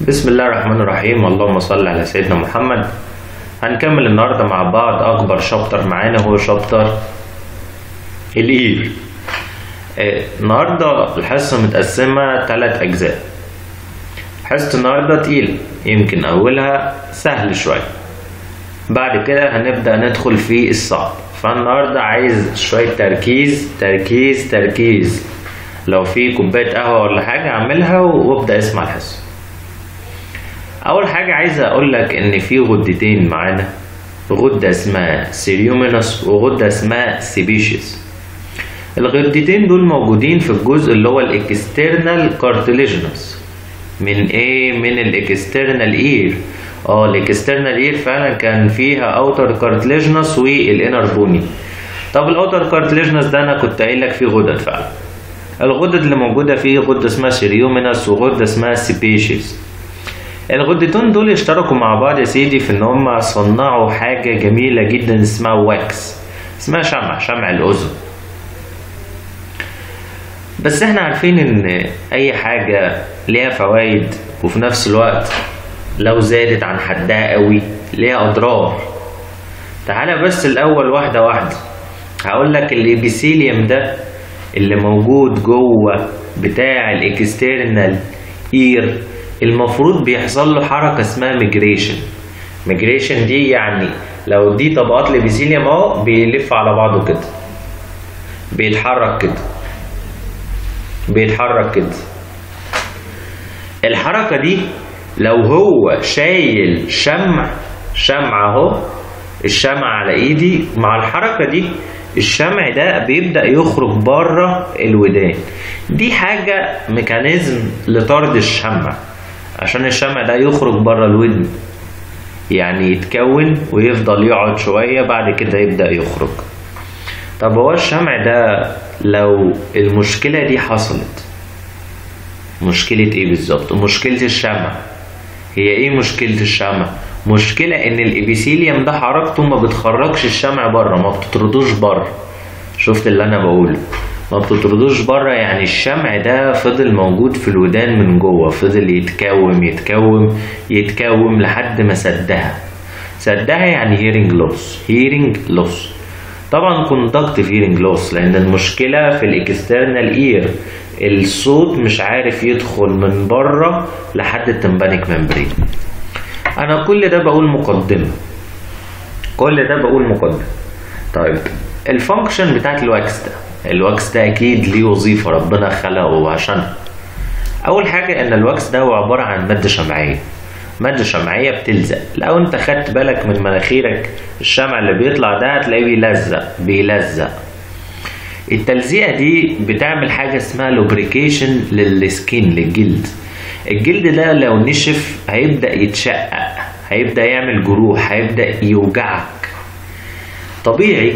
بسم الله الرحمن الرحيم اللهم صل على سيدنا محمد هنكمل النهارده مع بعض اكبر شابتر معانا هو شابتر الاير آه، النهارده الحصه متقسمه ثلاث اجزاء حصه النهارده تقيله يمكن اولها سهل شويه بعد كده هنبدا ندخل في الصعب فالنهارده عايز شويه تركيز تركيز تركيز لو في كوبايه قهوه ولا حاجه اعملها وابدا اسمع الحصه اول حاجه عايز اقول لك ان في غدتين معانا غده اسمها سيريومينس وغده اسمها سيبيشيس الغدتين دول موجودين في الجزء اللي هو الاكسترنال كارتليجنس من ايه من الاكسترنال اير اه الاكسترنال اير فعلا كان فيها اوتر كارتليجنس والانر بوني طب الاوتر كارتليجنس ده انا كنت قايل لك فيه غدد فعلا الغدد اللي موجوده فيه غده اسمها سيريومينس وغده اسمها سيبيشيس الغدتين دول اشتركوا مع بعض يا سيدي في ان هم صنعوا حاجة جميلة جدا اسمها واكس اسمها شمع شمع الأذن بس احنا عارفين ان اي حاجة ليها فوائد وفي نفس الوقت لو زادت عن حدها قوي ليها اضرار تعالى بس الاول واحدة واحدة هقول لك الابيثيليوم ده اللي موجود جوه بتاع الاكسترنال اير المفروض بيحصل له حركة اسمها ميجريشن ميجريشن دي يعني لو دي طبقات الابيثيليوم اهو بيلف على بعضه كده بيتحرك كده بيتحرك كده الحركة دي لو هو شايل شمع شمع اهو الشمع على ايدي مع الحركة دي الشمع ده بيبدأ يخرج بره الودان دي حاجة ميكانيزم لطرد الشمع عشان الشمع ده يخرج بره الودن يعني يتكون ويفضل يقعد شوية بعد كده يبدأ يخرج طب هو الشمع ده لو المشكلة دي حصلت مشكلة ايه بالظبط مشكلة الشمع هي ايه مشكلة الشمع مشكلة ان الابيثيليوم ده حركته ما بتخرجش الشمع بره ما بتطردوش بره شفت اللي انا بقوله ما بتطردوش بره يعني الشمع ده فضل موجود في الودان من جوه فضل يتكوم يتكوم يتكوم لحد ما سدها سدها يعني هيرنج لوس هيرنج لوس طبعا كوندكتيف هيرنج لوس لان المشكله في الاكسترنال اير الصوت مش عارف يدخل من بره لحد التمبانيك ممبرين انا كل ده بقول مقدمه كل ده بقول مقدمه طيب الفانكشن بتاعت الواكس ده الواكس ده اكيد ليه وظيفه ربنا خلقه عشانها اول حاجه ان الواكس ده هو عباره عن ماده شمعيه ماده شمعيه بتلزق لو انت خدت بالك من مناخيرك الشمع اللي بيطلع ده هتلاقيه بيلزق بيلزق التلزيقه دي بتعمل حاجه اسمها لوبريكيشن للسكين للجلد الجلد ده لو نشف هيبدا يتشقق هيبدا يعمل جروح هيبدا يوجعك طبيعي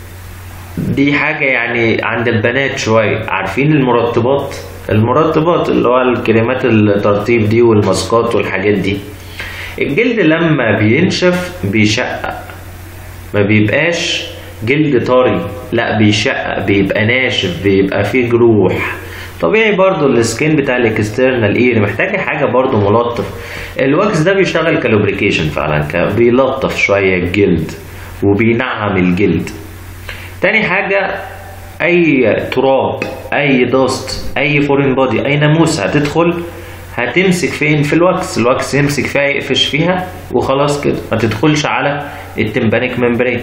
دي حاجة يعني عند البنات شوية عارفين المرطبات المرطبات اللي هو الكريمات الترطيب دي والماسكات والحاجات دي الجلد لما بينشف بيشقق ما بيبقاش جلد طري لا بيشقق بيبقى ناشف بيبقى فيه جروح طبيعي برضو السكين بتاع الاكسترنال اير محتاجة حاجة برضو ملطف الواكس ده بيشتغل كلوبريكيشن فعلا بيلطف شوية الجلد وبينعم الجلد تاني حاجة أي تراب أي داست أي فورين بودي أي ناموس هتدخل هتمسك فين في الواكس الواكس يمسك فيها يقفش فيها وخلاص كده ما تدخلش على التمبانيك ممبرين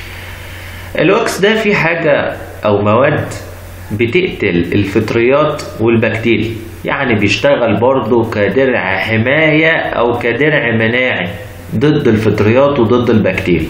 الواكس ده فيه حاجة أو مواد بتقتل الفطريات والبكتيريا يعني بيشتغل برضه كدرع حماية أو كدرع مناعي ضد الفطريات وضد البكتيريا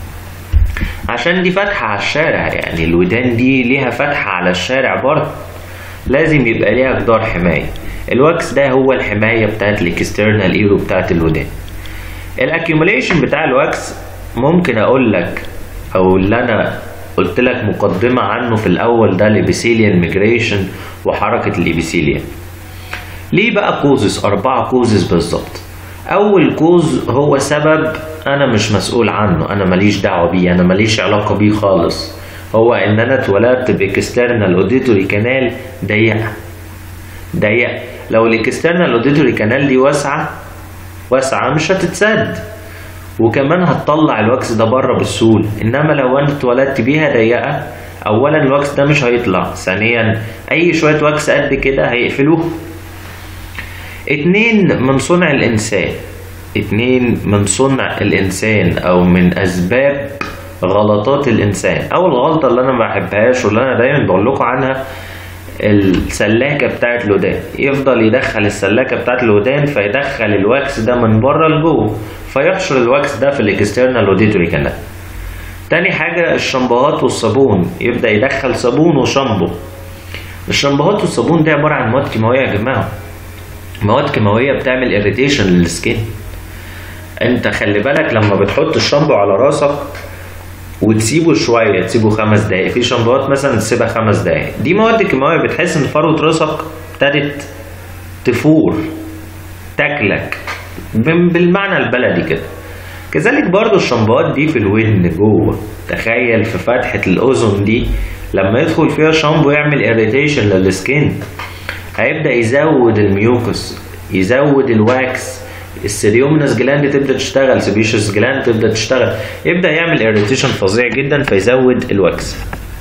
عشان دي فتحة على الشارع يعني الودان دي ليها فتحة على الشارع برضه لازم يبقى ليها جدار حماية الواكس ده هو الحماية بتاعت الاكسترنال ايرو بتاعت الودان الاكيوميليشن بتاع الواكس ممكن اقول لك او اللي انا قلت لك مقدمة عنه في الاول ده الابيثيليان ميجريشن وحركة الابيثيليان ليه بقى كوزز اربعة كوزز بالظبط اول كوز هو سبب انا مش مسؤول عنه انا ماليش دعوه بيه انا ماليش علاقه بيه خالص هو ان انا اتولدت باكسترنال اوديتوري كانال ضيقه ضيقه لو الاكسترنال اوديتوري كانال دي واسعه واسعه مش هتتسد وكمان هتطلع الواكس ده بره بالسهوله انما لو انت اتولدت بيها ضيقه اولا الواكس ده مش هيطلع ثانيا اي شويه واكس قد كده هيقفلوه اتنين من صنع الانسان اتنين من صنع الانسان او من اسباب غلطات الانسان اول غلطه اللي انا ما بحبهاش واللي انا دايما بقول لكم عنها السلاكه بتاعت الودان يفضل يدخل السلاكه بتاعت الودان فيدخل الواكس ده من بره لجوه فيحشر الواكس ده في الاكسترنال اوديتوري كانال تاني حاجه الشامبوهات والصابون يبدا يدخل صابون وشامبو الشامبوهات والصابون دي عباره عن مواد كيماويه يا جماعه مواد كيماويه بتعمل اريتيشن للسكين انت خلي بالك لما بتحط الشامبو على راسك وتسيبه شويه تسيبه خمس دقايق في شامبوهات مثلا تسيبها خمس دقايق دي مواد كيماويه بتحس ان فروه راسك ابتدت تفور تاكلك بالمعنى البلدي كده كذلك برضو الشامبوهات دي في الودن جوه تخيل في فتحة الأذن دي لما يدخل فيها شامبو يعمل اريتيشن للسكين هيبدأ يزود الميوكس يزود الواكس السيريومنس جلاند تبدا تشتغل سبيشس جلاند تبدا تشتغل يبدا يعمل اريتيشن فظيع جدا فيزود الواكس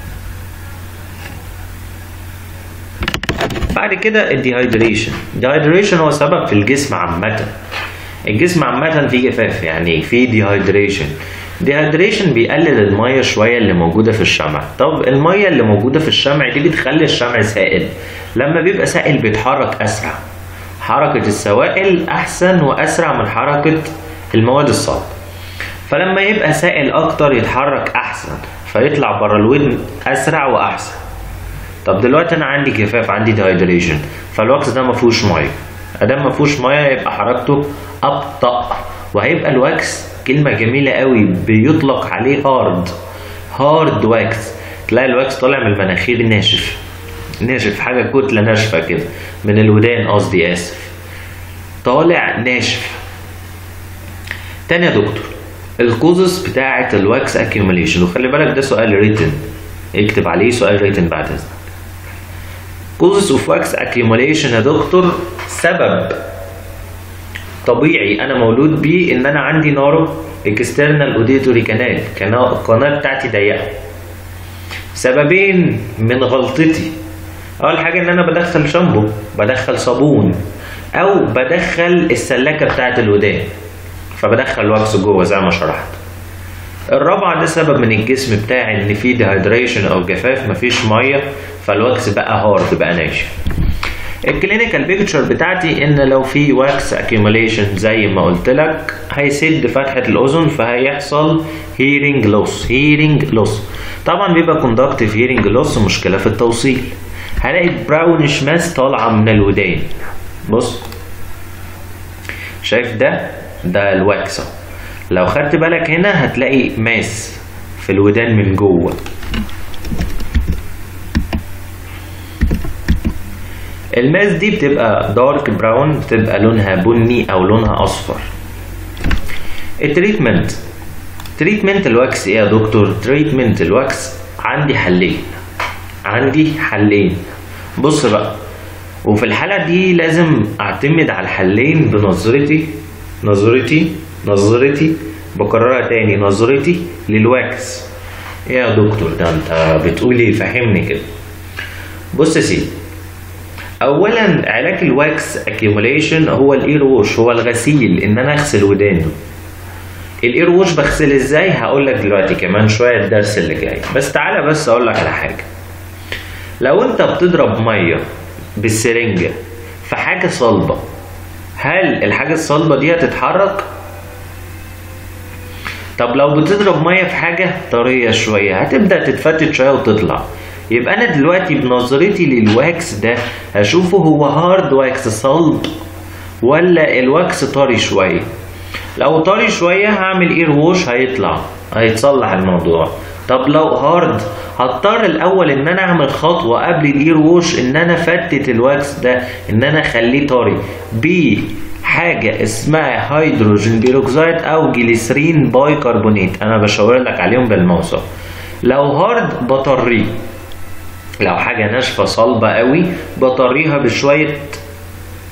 بعد كده الديهايدريشن الديهايدريشن هو سبب في الجسم عامه الجسم عامه فيه جفاف يعني في ديهايدريشن ديهايدريشن بيقلل الميه شويه اللي موجوده في الشمع طب الميه اللي موجوده في الشمع دي بتخلي الشمع سائل لما بيبقى سائل بيتحرك اسرع حركة السوائل أحسن وأسرع من حركة المواد الصلبة فلما يبقى سائل أكتر يتحرك أحسن فيطلع بره الودن أسرع وأحسن طب دلوقتي أنا عندي جفاف عندي ديهايدريشن فالواكس ده مفهوش مية أدام مفهوش مية يبقى حركته أبطأ وهيبقى الواكس كلمة جميلة قوي بيطلق عليه هارد هارد واكس تلاقي الواكس طالع من المناخير ناشف ناشف حاجة كتلة ناشفة كده من الودان قصدي آسف طالع ناشف تاني يا دكتور الكوزس بتاعة الواكس اكيوميليشن وخلي بالك ده سؤال ريتن اكتب عليه سؤال ريتن بعد اذنك كوزس اوف واكس اكيوميليشن يا دكتور سبب طبيعي انا مولود بيه ان انا عندي نارو اكسترنال اوديتوري كانال القناه بتاعتي ضيقه سببين من غلطتي اول حاجه ان انا بدخل شامبو بدخل صابون او بدخل السلاكه بتاعه الودان فبدخل واكس جوه زي ما شرحت الرابعه ده سبب من الجسم بتاعي ان في ديهايدريشن او جفاف مفيش ميه فالواكس بقى هارد بقى ناشف الكلينيكال بيكتشر بتاعتي ان لو في واكس اكيوميليشن زي ما قلت لك هيسد فتحه الاذن فهيحصل هيرنج لوس هيرنج لوس طبعا بيبقى كوندكتيف هيرنج لوس مشكله في التوصيل هلاقي براونش ماس طالعه من الودان بص شايف ده ده الواكس لو خدت بالك هنا هتلاقي ماس في الودان من جوه الماس دي بتبقى دارك براون بتبقى لونها بني او لونها اصفر التريتمنت تريتمنت الواكس ايه يا دكتور تريتمنت الواكس عندي حلين عندي حلين بص بقى وفي الحالة دي لازم اعتمد على الحلين بنظرتي نظرتي نظرتي بكررها تاني نظرتي للواكس ايه يا دكتور ده انت بتقولي فهمني كده بص يا سيدي اولا علاج الواكس اكيوميليشن هو الاير ووش هو الغسيل ان انا اغسل وداني الاير ووش بغسل ازاي هقول لك دلوقتي كمان شويه الدرس اللي جاي بس تعالى بس اقول لك على حاجه لو انت بتضرب ميه بالسرنجه في حاجه صلبه هل الحاجه الصلبه دي هتتحرك طب لو بتضرب ميه في حاجه طريه شويه هتبدا تتفتت شويه وتطلع يبقى انا دلوقتي بنظرتي للواكس ده هشوفه هو هارد واكس صلب ولا الواكس طري شويه لو طري شويه هعمل اير ووش هيطلع هيتصلح الموضوع طب لو هارد هضطر الاول ان انا اعمل خطوه قبل الاير ووش ان انا افتت الواكس ده ان انا اخليه طري بحاجه اسمها هيدروجين بيروكسيد او جليسرين باي كربونات انا بشاور لك عليهم بالماوس لو هارد بطريه لو حاجه ناشفه صلبه قوي بطريها بشويه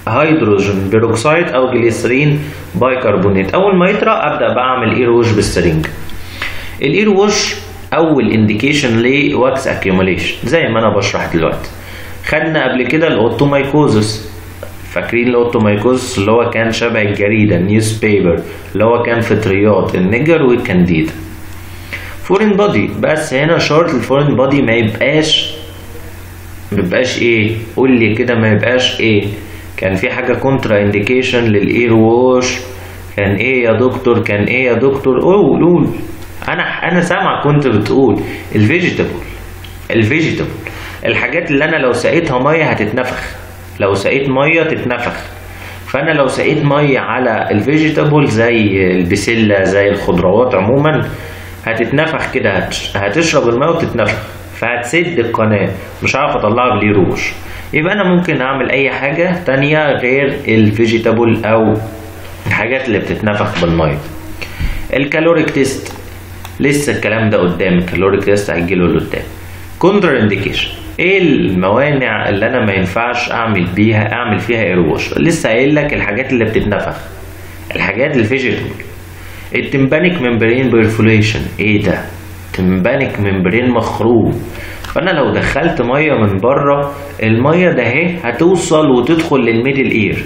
هيدروجين بيروكسيد او جليسرين بايكربونات اول ما يطرى ابدا بقى اعمل اير ووش بالسرنج الاير ووش اول انديكيشن لواكس اكيوميليشن زي ما انا بشرح دلوقتي خدنا قبل كده الاوتومايكوزس فاكرين الاوتومايكوزس اللي هو كان شبه الجريده النيوز بيبر اللي هو كان فطريات النجر والكانديدا فورين بادي بس هنا شرط الفورين بادي ما يبقاش ما يبقاش ايه قول لي كده ما يبقاش ايه كان في حاجه كونترا انديكيشن للاير ووش كان ايه يا دكتور كان ايه يا دكتور قول قول انا انا سامع كنت بتقول الفيجيتابل الفيجيتابل الحاجات اللي انا لو سقيتها ميه هتتنفخ لو سقيت ميه تتنفخ فانا لو سقيت ميه على الفيجيتابل زي البسله زي الخضروات عموما هتتنفخ كده هتش- هتشرب الميه وتتنفخ فهتسد القناه مش هعرف اطلعها بليه روش يبقى انا ممكن اعمل اي حاجه تانية غير الفيجيتابل او الحاجات اللي بتتنفخ بالميه الكالوريك تيست لسه الكلام ده قدام الكالوريك تيست هيجيله لقدام كونتر انديكيشن ايه الموانع اللي انا ما ينفعش اعمل بيها اعمل فيها ايروش لسه قايل لك الحاجات اللي بتتنفخ الحاجات الفيجيتابل التمبانيك ممبرين بيرفوليشن ايه ده تمبانيك ممبرين مخروم فانا لو دخلت ميه من بره الميه ده اهي هتوصل وتدخل للميدل اير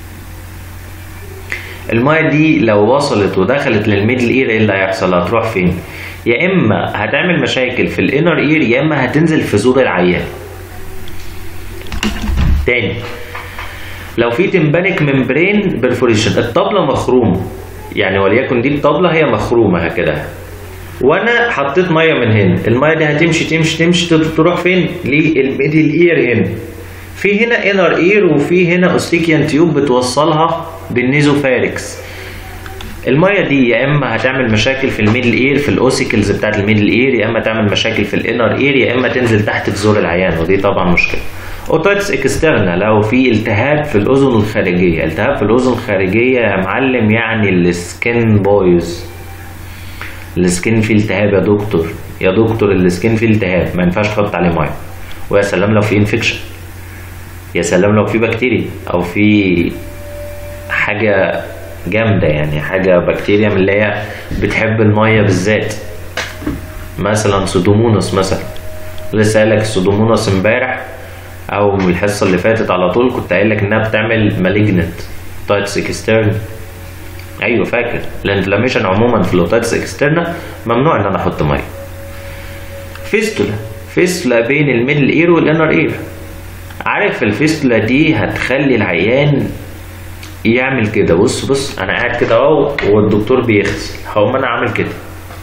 الميه دي لو وصلت ودخلت للميدل اير ايه اللي هيحصل هتروح فين يا اما هتعمل مشاكل في الانر اير يا اما هتنزل في زور العيان تاني لو في تمبانيك ممبرين بيرفوريشن الطبله مخرومه يعني وليكن دي الطبله هي مخرومه هكذا وانا حطيت ميه من هنا الميه دي هتمشي تمشي تمشي تت- تروح فين للميدل اير هنا في هنا انر اير وفي هنا اوستيكيان تيوب بتوصلها بالنيزوفاركس الميه دي يا اما هتعمل مشاكل في الميدل اير في الاوسيكلز بتاعت الميدل اير يا اما تعمل مشاكل في الانر اير يا اما تنزل تحت في زور العيان ودي طبعا مشكله اوتايتس اكسترنا لو في التهاب في الاذن الخارجيه التهاب في الاذن الخارجيه يا معلم يعني السكين بويز السكين فيه التهاب يا دكتور يا دكتور السكين فيه التهاب ما ينفعش تحط عليه ميه ويا سلام لو في انفكشن يا سلام لو في بكتيريا او في حاجه جامده يعني حاجه بكتيريا من اللي هي بتحب الميه بالذات مثلا سودوموناس مثلا لسه قايل لك السودوموناس امبارح او من الحصه اللي فاتت على طول كنت قايل لك انها بتعمل مالجنت تايتس اكسترن ايوه فاكر الانفلاميشن عموما في الاوتايتس اكسترنا ممنوع ان انا احط ميه فيستولا فيستولا بين الميدل اير والانر اير عارف الفيستولا دي هتخلي العيان يعمل كده بص بص انا قاعد كده اهو والدكتور بيغسل هقوم انا عامل كده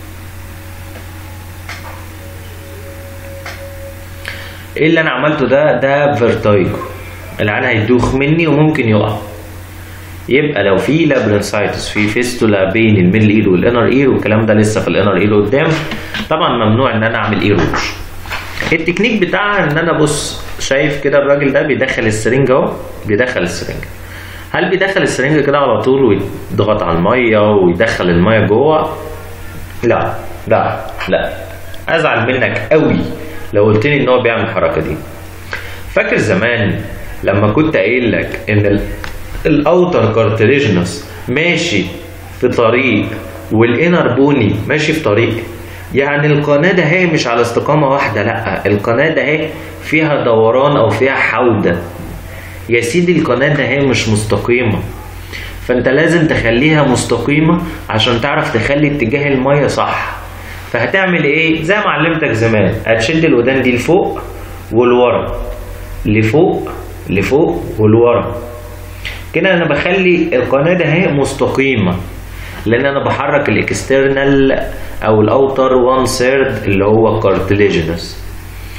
ايه اللي انا عملته ده ده فيرتايجو العيان هيدوخ مني وممكن يقع يبقى لو في لابرنسايتس في فيستولا بين الميدل اير والانر اير والكلام ده لسه في الانر اير قدام طبعا ممنوع ان انا اعمل اير ووش التكنيك بتاعها ان انا بص شايف كده الراجل ده بيدخل السرنجه اهو بيدخل السرنجه هل بيدخل السرنجه كده على طول ويضغط على الميه ويدخل الميه جوه لا لا لا ازعل منك قوي لو قلت لي ان هو بيعمل الحركه دي فاكر زمان لما كنت قايل لك ان ال- الاوتر كارتريجنس ماشي في طريق والانر بوني ماشي في طريق يعني القناه ده هي مش على استقامه واحده لا القناه ده هي فيها دوران او فيها حوده يا سيدي القناه ده هي مش مستقيمه فانت لازم تخليها مستقيمه عشان تعرف تخلي اتجاه الميه صح فهتعمل ايه زي ما علمتك زمان هتشد الودان دي لفوق ولورا لفوق لفوق ولورا كده انا بخلي القناه ده هي مستقيمه لان انا بحرك الاكسترنال او الاوتر 1 ثيرد اللي هو كارتليجينس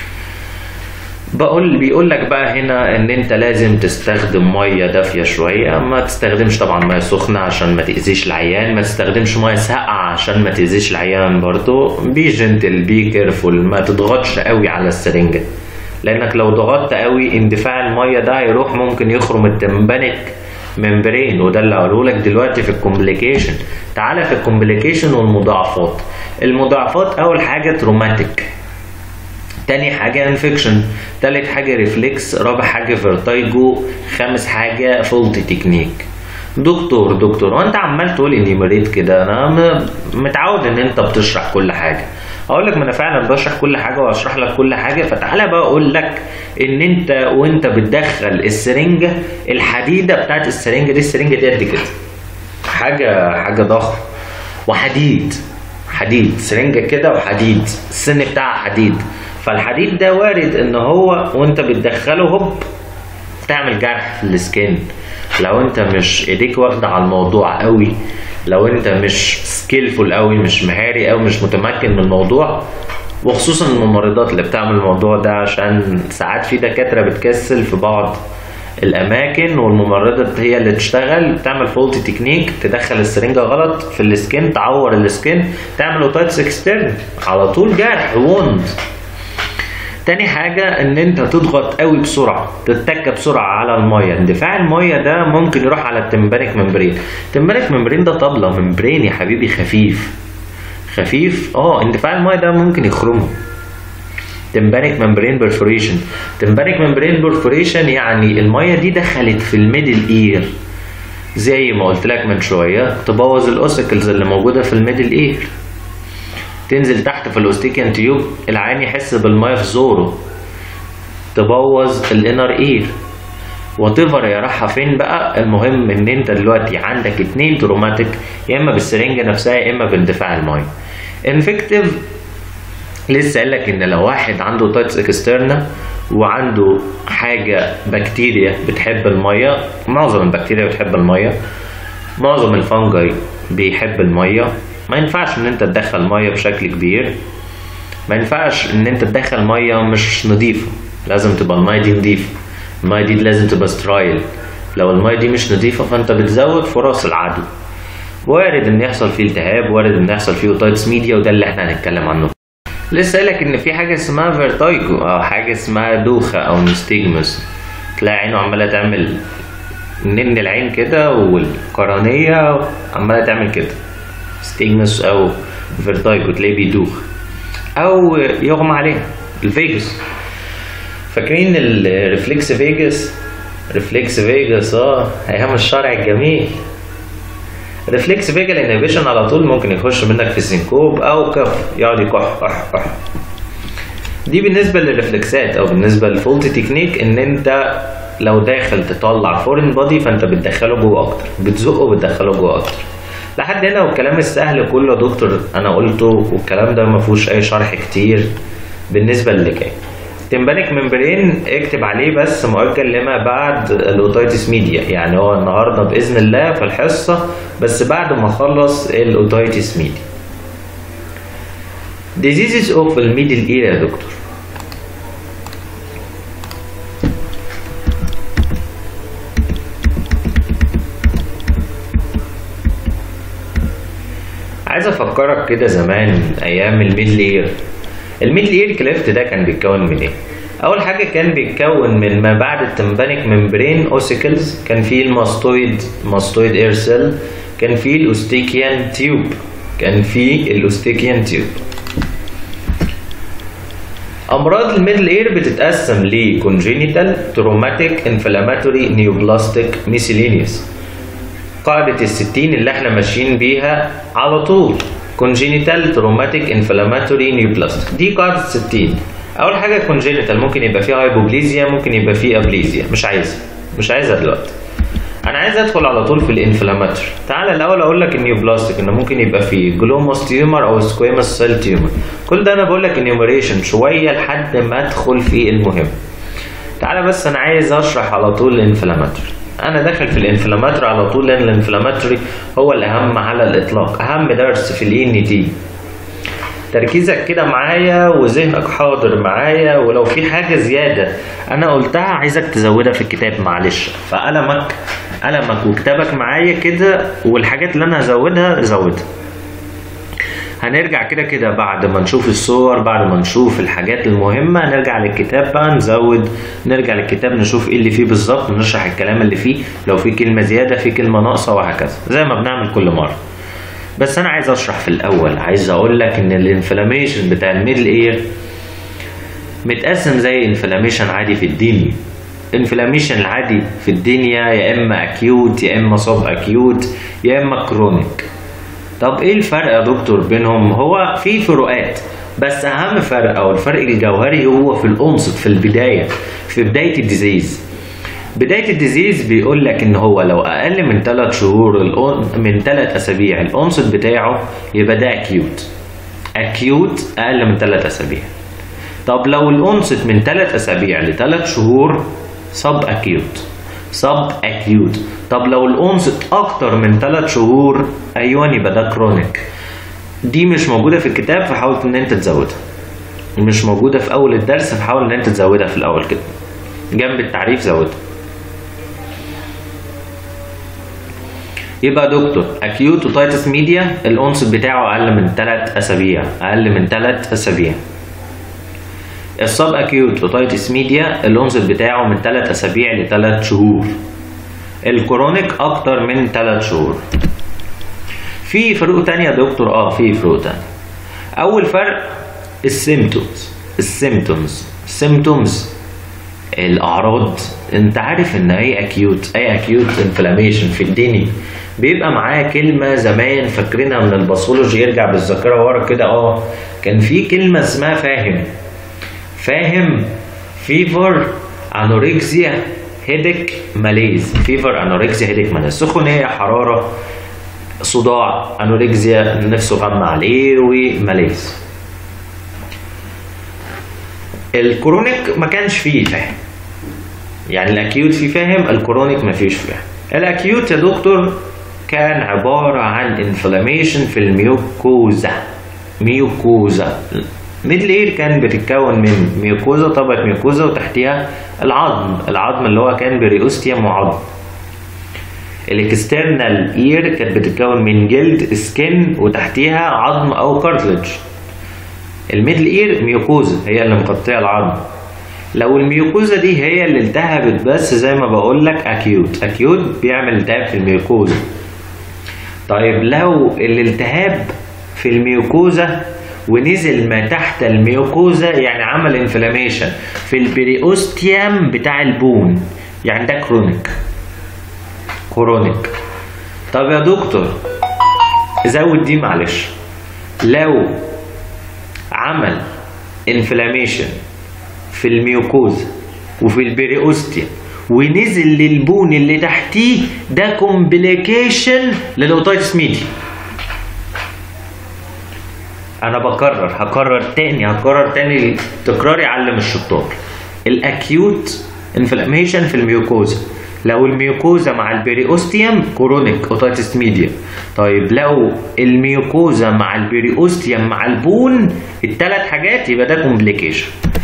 بقول بيقول لك بقى هنا ان انت لازم تستخدم ميه دافيه شويه ما تستخدمش طبعا ميه سخنه عشان ما تاذيش العيان ما تستخدمش ميه ساقعه عشان ما تاذيش العيان برضو بي جنتل بي كيرفول ما تضغطش قوي على السرنجه لانك لو ضغطت قوي اندفاع الميه ده هيروح ممكن يخرم التمبانيك ممبرين وده اللي هقوله لك دلوقتي في الكومبليكيشن تعالى في الكومبليكيشن والمضاعفات المضاعفات اول حاجه تروماتيك تاني حاجة انفكشن تالت حاجة ريفلكس رابع حاجة فيرتايجو خامس حاجة فولت تكنيك دكتور دكتور وانت عمال تقول انيميريت كده انا م- متعود ان انت بتشرح كل حاجة اقول لك ما انا فعلا بشرح كل حاجة واشرح لك كل حاجة فتعالى بقى اقول لك ان انت وانت بتدخل السرنجة الحديدة بتاعت السرنجة دي السرنجة دي قد كده حاجة حاجة ضخمة وحديد حديد سرنجة كده وحديد السن بتاعها حديد فالحديد ده وارد ان هو وانت بتدخله هوب تعمل جرح في السكين لو انت مش ايديك واخدة على الموضوع قوي لو انت مش سكيلفول قوي مش مهاري قوي مش متمكن من الموضوع وخصوصا الممرضات اللي بتعمل الموضوع ده عشان ساعات في دكاترة بتكسل في بعض الاماكن والممرضه هي اللي تشتغل تعمل فولت تكنيك تدخل السرنجه غلط في السكين تعور السكين تعمل اوتايتس اكسترن على طول جرح ووند تاني حاجة ان انت تضغط قوي بسرعة تتك بسرعة على المية اندفاع المية ده ممكن يروح على التمبانيك ممبرين التمبانيك ممبرين ده طبلة ممبرين يا حبيبي خفيف خفيف اه اندفاع المية ده ممكن يخرمه تمبانيك ممبرين بيرفوريشن تمبانيك ممبرين بيرفوريشن يعني المية دي دخلت في الميدل اير زي ما قلت لك من شوية تبوظ الاوسيكلز اللي موجودة في الميدل اير تنزل تحت في الاوستيكيان تيوب العين يحس بالميه في زوره تبوظ الانر اير وتفر يا راحة فين بقى المهم ان انت دلوقتي عندك اتنين تروماتيك يا اما بالسرنجة نفسها يا اما باندفاع الميه انفكتيف لسه قال لك ان لو واحد عنده تايتس اكسترنا وعنده حاجة بكتيريا بتحب المية معظم البكتيريا بتحب المية معظم الفنجاي بيحب المية ما ينفعش ان انت تدخل مية بشكل كبير ما ينفعش ان انت تدخل مية مش نظيفة لازم تبقى المية دي نظيفة المية دي لازم تبقى سترايل لو المية دي مش نظيفة فانت بتزود فرص العدوى وارد ان يحصل فيه التهاب وارد ان يحصل فيه اوتايتس ميديا وده اللي احنا هنتكلم عنه لسه قالك ان في حاجه اسمها فيرتايجو او حاجه اسمها دوخه او نستيجمس تلاقي عينه عماله تعمل نن العين كده والقرنيه عماله تعمل كده ستيجمس او فيرتايجو تلاقيه بيدوخ او يغمى عليه الفيجاس فاكرين الريفلكس فيجاس ريفلكس فيجاس اه ايام الشرع الجميل ريفلكس فيجال انهبيشن على طول ممكن يخش منك في السنكوب او كف يقعد يكح كح كح دي بالنسبه للريفلكسات او بالنسبه للفولت تكنيك ان انت لو داخل تطلع فورين بودي فانت بتدخله جوه اكتر بتزقه وبتدخله جوه اكتر لحد هنا والكلام السهل كله يا دكتور انا قلته والكلام ده ما فيهوش اي شرح كتير بالنسبه للي جاي تمبانيك ممبرين اكتب عليه بس مؤجل لما بعد الاوتايتس ميديا يعني هو النهارده باذن الله في الحصه بس بعد ما اخلص الاوتايتس ميديا diseases of الميدل اير يا دكتور عايز افكرك كده زمان ايام الميدل اير الميدل اير كليفت ده كان بيتكون من ايه اول حاجه كان بيتكون من ما بعد التمبانيك ممبرين اوسيكلز كان فيه الماستويد ماستويد اير سيل كان فيه الاوستيكيان تيوب كان فيه الاوستيكيان تيوب امراض الميدل اير بتتقسم لكونجينيتال تروماتيك انفلاماتوري نيوبلاستيك ميسيلينيوس قاعدة الستين اللي احنا ماشيين بيها على طول congenital traumatic inflammatory neoplastic دي قاعدة 60 أول حاجة congenital ممكن يبقى فيها هايبوبليزيا ممكن يبقى فيه أبليزيا مش عايزها مش عايزها دلوقتي أنا عايز أدخل على طول في الانفلاماتوري تعالى الأول أقول لك النيوبلاستيك إنه ممكن يبقى فيه جلوموس تيومر أو سكويموس سيل تيومر كل ده أنا بقول لك انيوميريشن شوية لحد ما أدخل في المهم تعالى بس أنا عايز أشرح على طول الانفلاماتوري انا داخل في الانفلاماتوري على طول لان الانفلاماتوري هو الاهم على الاطلاق اهم درس في الان دي تركيزك كده معايا وذهنك حاضر معايا ولو في حاجه زياده انا قلتها عايزك تزودها في الكتاب معلش فقلمك قلمك وكتابك معايا كده والحاجات اللي انا هزودها زودها هنرجع كده كده بعد ما نشوف الصور بعد ما نشوف الحاجات المهمة نرجع للكتاب بقى نزود نرجع للكتاب نشوف ايه اللي فيه بالظبط ونشرح الكلام اللي فيه لو في كلمة زيادة في كلمة ناقصة وهكذا زي ما بنعمل كل مرة بس انا عايز اشرح في الاول عايز اقول لك ان الانفلاميشن بتاع الميدل اير متقسم زي انفلاميشن عادي في الدنيا انفلاميشن العادي في الدنيا يا اما اكيوت يا اما سب اكيوت يا اما كرونيك طب ايه الفرق يا دكتور بينهم هو في فروقات بس اهم فرق او الفرق الجوهري هو في الانصت في البدايه في بدايه الديزيز بدايه الديزيز بيقول لك ان هو لو اقل من 3 شهور الأن- من 3 اسابيع الانصت بتاعه يبقى ده اكيوت اكيوت اقل من 3 اسابيع طب لو الانصت من 3 اسابيع ل 3 شهور سب اكيوت سب اكيوت طب لو الانصت اكتر من 3 شهور ايوه يبقى ده كرونيك دي مش موجوده في الكتاب فحاول ان انت تزودها مش موجوده في اول الدرس فحاول ان انت تزودها في الاول كده جنب التعريف زودها يبقى دكتور اكيوت اوتايتس ميديا الانصت بتاعه اقل من 3 اسابيع اقل من 3 اسابيع السب اكيوت اوتايتس ميديا الانصت بتاعه من 3 اسابيع ل 3 شهور الكرونيك اكتر من 3 شهور في فروق تانية يا دكتور اه في فروق تانية اول فرق السيمتومز السيمتومز السيمتومز الاعراض انت عارف ان اي اكيوت اي اكيوت انفلاميشن في الدنيا بيبقى معاه كلمه زمان فاكرينها من الباثولوجي يرجع بالذاكره ورا كده اه كان في كلمه اسمها فاهم فاهم فيفر انوركسيا هيدك ماليز فيفر انوركسيا هيدك ماليز سخونيه حراره صداع انوركسيا نفسه غمى عليه وماليز الكرونيك ما كانش فيه فاهم يعني الاكيوت فيه فاهم الكرونيك ما فيش فاهم الاكيوت يا دكتور كان عبارة عن انفلاميشن في الميوكوزا ميوكوزا ميدل اير كان بتتكون من ميوكوزا طبقة ميوكوزا وتحتها العظم العظم اللي هو كان بريوستيوم وعظم الاكسترنال اير كانت بتتكون من جلد سكين وتحتيها عظم او كارتلج الميدل اير ميوكوزا هي اللي مغطيه العظم لو الميوكوزا دي هي اللي التهبت بس زي ما بقول لك اكيوت اكيوت بيعمل التهاب في الميوكوزا طيب لو الالتهاب في الميوكوزا ونزل ما تحت الميوكوزا يعني عمل انفلاميشن في البريوستيوم بتاع البون يعني ده كرونيك كرونيك طب يا دكتور زود دي معلش لو عمل انفلاميشن في الميوكوزا وفي البريوستيا ونزل للبون اللي تحتيه ده كومبليكيشن للاوتايتس ميديا انا بكرر هكرر تاني هكرر تاني تكرار يعلم الشطار الاكيوت انفلاميشن في الميوكوزا لو الميوكوزا مع البريوستيوم كورونيك اوتايتس ميديا طيب لو الميوكوزا مع البريوستيوم مع البون الثلاث حاجات يبقى ده كومبليكيشن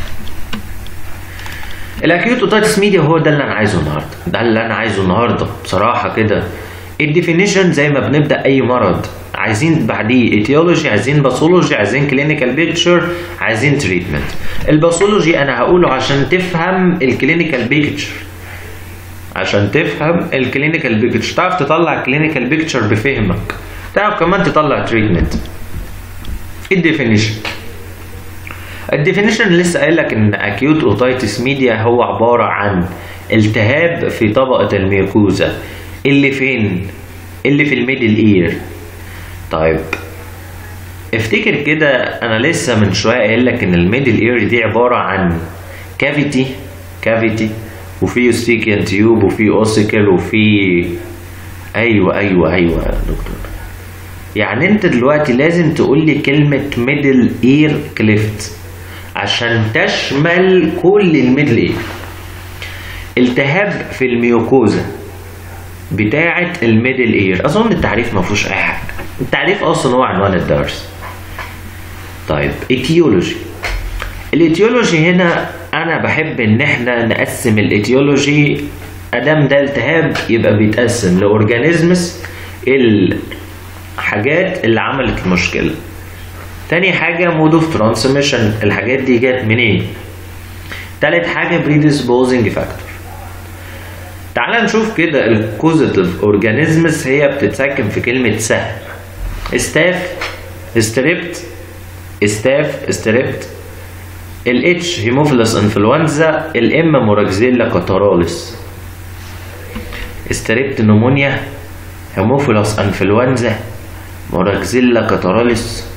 الاكيوت اوتايتس ميديا هو ده اللي انا عايزه النهارده ده اللي انا عايزه النهارده بصراحه كده الديفينيشن زي ما بنبدا اي مرض عايزين بعديه ايتيولوجي عايزين باثولوجي عايزين كلينيكال بيكتشر عايزين تريتمنت الباثولوجي انا هقوله عشان تفهم الكلينيكال بيكتشر عشان تفهم الكلينيكال بيكتشر تعرف تطلع الكلينيكال بيكتشر بفهمك تعرف كمان تطلع تريتمنت الديفينيشن الديفينيشن لسه قايل لك ان اكيوت اوتايتس ميديا هو عباره عن التهاب في طبقه الميوكوزا اللي فين اللي في الميدل اير طيب افتكر كده انا لسه من شويه قايل لك ان الميدل اير دي عباره عن كافيتي كافيتي وفي ستيكيان تيوب وفي اوسيكل وفي ايوه ايوه ايوه يا دكتور يعني انت دلوقتي لازم تقول لي كلمه ميدل اير كليفت عشان تشمل كل الميدل اير التهاب في الميوكوزا بتاعة الميدل اير اظن التعريف ما فيهوش اي حاجه التعريف اصلا هو عنوان الدرس طيب ايتيولوجي الايتيولوجي هنا انا بحب ان احنا نقسم الايتيولوجي ادام ده التهاب يبقى بيتقسم لاورجانيزمز الحاجات اللي عملت المشكله تاني حاجة مود اوف ترانسميشن الحاجات دي جت منين تالت حاجة predisposing فاكتور تعال نشوف كده الكوزيتيف اورجانيزمز هي بتتسكن في كلمة سهم استاف استريبت استاف استريبت الاتش هيموفيلس انفلونزا الام موراكزيلا كاتاراليس استريبت نمونيا هيموفيلس انفلونزا موراكزيلا كاتاراليس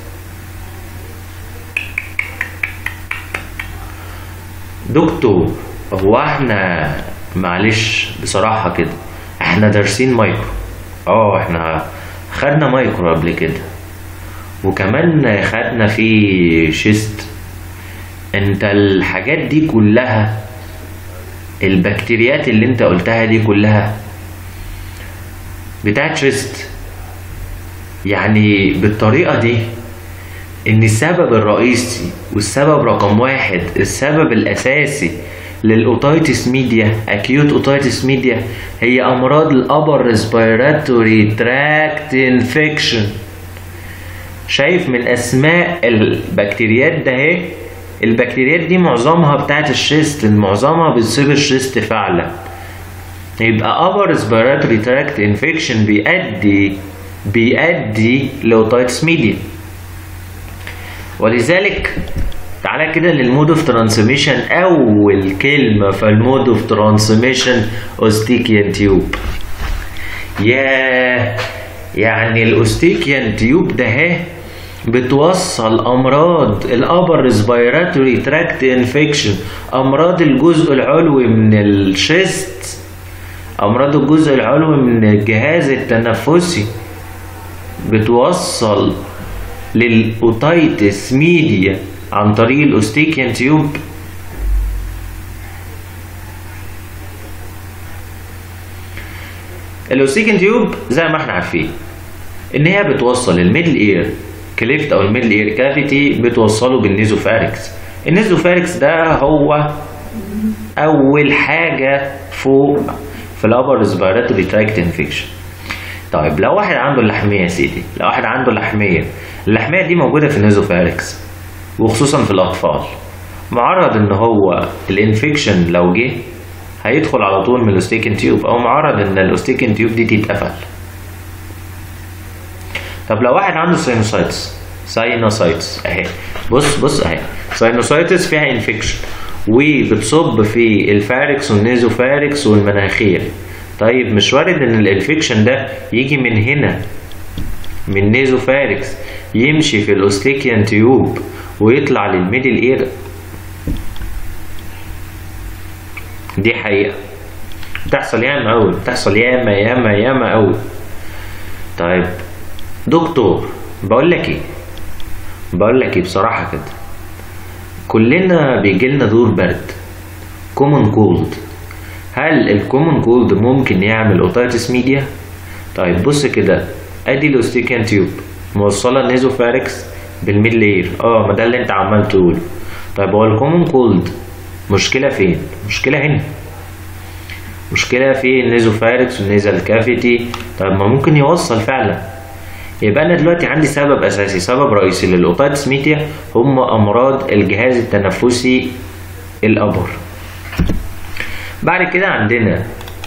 دكتور هو احنا معلش بصراحة كده احنا دارسين مايكرو اه احنا خدنا مايكرو قبل كده وكمان خدنا في شيست انت الحاجات دي كلها البكتيريات اللي انت قلتها دي كلها بتاعت شيست يعني بالطريقة دي ان السبب الرئيسي والسبب رقم واحد السبب الاساسي للاوتايتس ميديا اكيوت اوتايتس ميديا هي امراض الابر ريسبيراتوري تراكت انفكشن شايف من اسماء البكتيريات ده اهي البكتيريات دي معظمها بتاعت الشيست معظمها بتصيب الشيست فعلا يبقى upper respiratory tract infection بيؤدي بيؤدي لاوتايتس ميديا ولذلك تعالى كده للمود اوف ترانسميشن اول كلمه في المود اوف ترانسميشن اوستيكيان تيوب يا يعني الاوستيكيان تيوب ده اهي بتوصل امراض الابر ريسبيراتوري تراكت انفكشن امراض الجزء العلوي من الشيست امراض الجزء العلوي من الجهاز التنفسي بتوصل للاوتايتس ميديا عن طريق الاوستيكيان تيوب الاوستيكيان تيوب زي ما احنا عارفين ان هي بتوصل الميدل اير كليفت او الميدل اير كافيتي بتوصله بالنيزوفاركس النيزوفاركس ده هو اول حاجه فوق في الابر ريسبيراتوري تراكت انفكشن طيب لو واحد عنده اللحميه يا سيدي لو واحد عنده لحميه اللحميه دي موجوده في النيزوفاركس وخصوصا في الاطفال معرض ان هو الانفكشن لو جه هيدخل على طول من الاوستيكن تيوب او معرض ان الاوستيكن تيوب دي تتقفل طب لو واحد عنده ساينوسايتس ساينوسايتس اهي بص بص اهي ساينوسايتس فيها انفكشن وبتصب في الفاركس والنيزوفاركس والمناخير طيب مش وارد ان الانفكشن ده يجي من هنا من نيزوفاركس يمشي في الاوستيكيان تيوب ويطلع للميدل اير دي حقيقة بتحصل ياما أوي بتحصل ياما ياما ياما أوي طيب دكتور بقول لك ايه بقول لك ايه بصراحة كده كلنا بيجيلنا دور برد كومن كولد هل الكومن كولد ممكن يعمل اوتايتس ميديا طيب بص كده ادي الاوستيكان تيوب موصله النيزوفاركس بالميدل اير اه ما ده اللي انت عمال تقوله طيب هو الكومن كولد مشكله فين مشكله هنا مشكله في النيزوفاركس والنيزال كافيتي طيب ما ممكن يوصل فعلا يبقى انا دلوقتي عندي سبب اساسي سبب رئيسي للاوتايتس ميديا هم امراض الجهاز التنفسي الابر بعد كده عندنا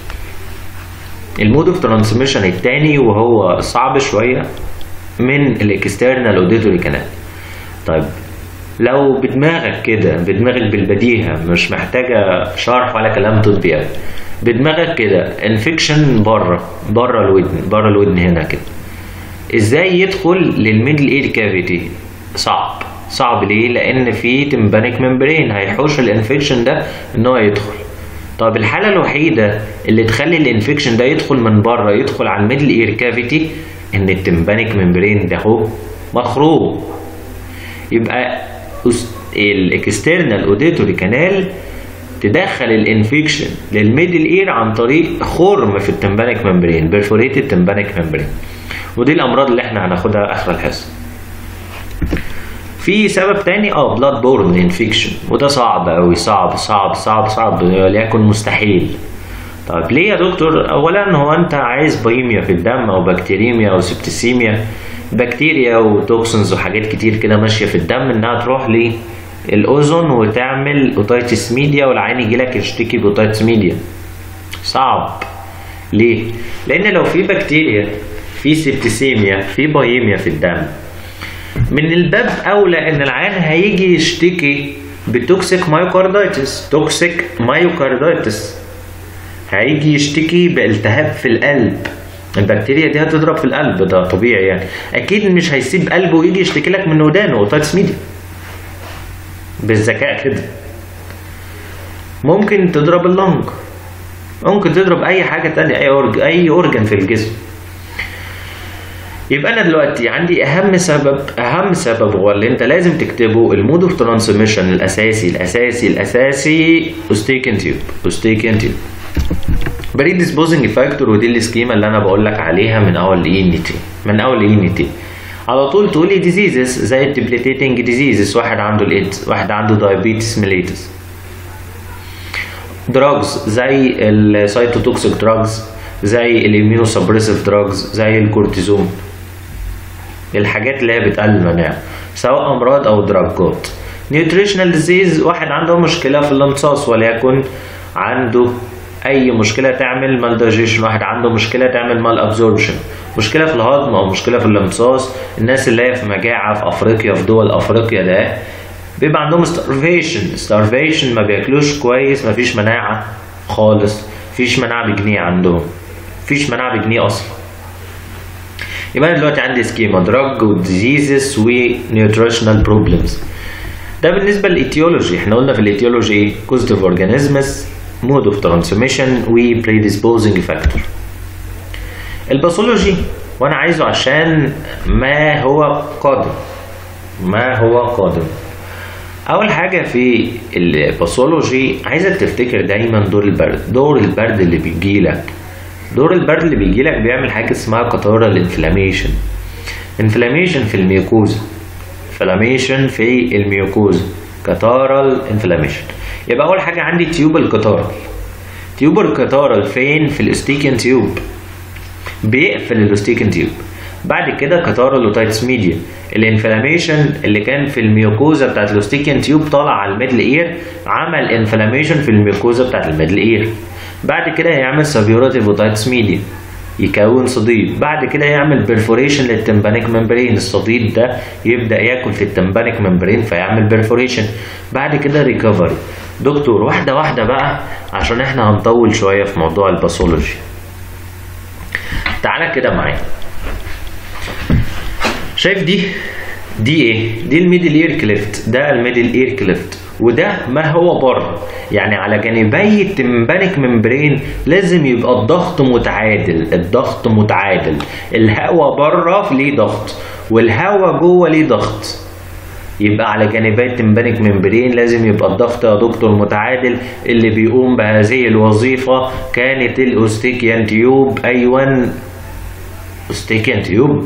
المود اوف ترانسميشن التاني وهو صعب شويه من الاكسترنال اوديتوري كانال طيب لو بدماغك كده بدماغك بالبديهه مش محتاجه شرح ولا كلام طبي يعني بدماغك كده انفكشن بره بره الودن بره الودن هنا كده ازاي يدخل للميدل اير كافيتي صعب صعب ليه لان في تمبانيك ممبرين هيحوش الانفكشن ده ان هو يدخل طب الحاله الوحيده اللي تخلي الانفكشن ده يدخل من بره يدخل على الميدل اير كافيتي ان التمبانيك ممبرين ده هو مخروق يبقى الاكسترنال اوديتوري كانال تدخل الانفكشن للميدل اير عن طريق خرم في التمبانيك ممبرين بيرفوريتد تمبانيك ممبرين ودي الامراض اللي احنا هناخدها اخر الحصه في سبب تاني اه بلاد بورن انفكشن وده صعب قوي صعب صعب صعب صعب وليكن مستحيل طيب ليه يا دكتور اولا هو انت عايز بايميا في الدم او بكتيريميا او سبتسيميا بكتيريا وتوكسنز وحاجات كتير كده ماشيه في الدم انها تروح للاوزون وتعمل اوتايتس ميديا والعين يجي لك يشتكي باوتايتس ميديا صعب ليه لان لو في بكتيريا في سبتسيميا في بايميا في الدم من الباب اولى ان العيان هيجي يشتكي بتوكسيك مايوكاردايتس توكسيك مايوكاردايتس هيجي يشتكي بالتهاب في القلب البكتيريا دي هتضرب في القلب ده طبيعي يعني اكيد مش هيسيب قلبه ويجي يشتكي لك من ودانه اوتايتس ميديا بالذكاء كده ممكن تضرب اللنج ممكن تضرب اي حاجه تانية اي أورج... اي اورجن في الجسم يبقى انا دلوقتي عندي اهم سبب اهم سبب هو اللي انت لازم تكتبه المود اوف ترانسميشن الاساسي الاساسي الاساسي اوستيكن تيوب اوستيكن تيوب بري ديسبوزنج فاكتور ودي السكيما اللي انا بقول لك عليها من اول اي ان تي من اول اي ان تي على طول تقولي ديزيزز زي الديبليتيتنج ديزيزز واحد عنده الايدز واحد عنده دايابيتس ميليتس دراجز زي السايتوتوكسيك دراجز زي الاميونو سبريسيف دراجز زي الكورتيزون الحاجات اللي هي بتقلل المناعه سواء امراض او دراجات نيوتريشنال ديزيز واحد عنده مشكله في الامتصاص وليكن عنده اي مشكله تعمل مال دايجيشن واحد عنده مشكله تعمل مال ابزوربشن مشكله في الهضم او مشكله في الامتصاص الناس اللي هي في مجاعه في افريقيا في دول افريقيا ده بيبقى عندهم starvation starvation ما بياكلوش كويس ما فيش مناعه خالص فيش مناعه بجنيه عندهم فيش مناعه بجنيه اصلا يبقى انا دلوقتي عندي سكيما دراج وديزيزز ونيوتريشنال بروبلمز ده بالنسبه للايتيولوجي احنا قلنا في الايتيولوجي ايه كوزيتيف اورجانيزمز مود اوف ترانسميشن وبريديسبوزنج فاكتور الباثولوجي وانا عايزه عشان ما هو قادم ما هو قادم اول حاجه في الباثولوجي عايزك تفتكر دايما دور البرد دور البرد اللي بيجيلك دور البرد اللي بيجيلك بيعمل حاجه اسمها كتارال انفلاميشن انفلاميشن في الميوكوزا انفلاميشن في الميوكوزا كتارال انفلاميشن يبقى اول حاجه عندي تيوب الكتارال تيوب الكتارال فين في الاستيكن تيوب بيقفل الاستيكن تيوب بعد كده كتارال اوتايتس ميديا الانفلاميشن اللي كان في الميوكوزا بتاعت الاستيكن تيوب طالع على الميدل اير عمل انفلاميشن في الميوكوزا بتاعت الميدل اير بعد كده هيعمل سبيوراتيف اوتايتس ميديا يكون صديد بعد كده يعمل بيرفوريشن للتمبانيك ممبرين الصديد ده يبدا ياكل في التمبانيك ممبرين فيعمل بيرفوريشن بعد كده ريكفري دكتور واحده واحده بقى عشان احنا هنطول شويه في موضوع الباثولوجي تعالى كده معايا شايف دي دي ايه دي الميدل اير كليفت ده الميدل اير كليفت وده ما هو بره يعني على جانبي التمبانيك ممبرين لازم يبقى الضغط متعادل الضغط متعادل الهواء بره ليه ضغط والهواء جوه ليه ضغط يبقى على جانبي التمبانيك ممبرين لازم يبقى الضغط يا دكتور متعادل اللي بيقوم بهذه الوظيفة كانت الاوستيكيان تيوب ايوه اوستيكيان تيوب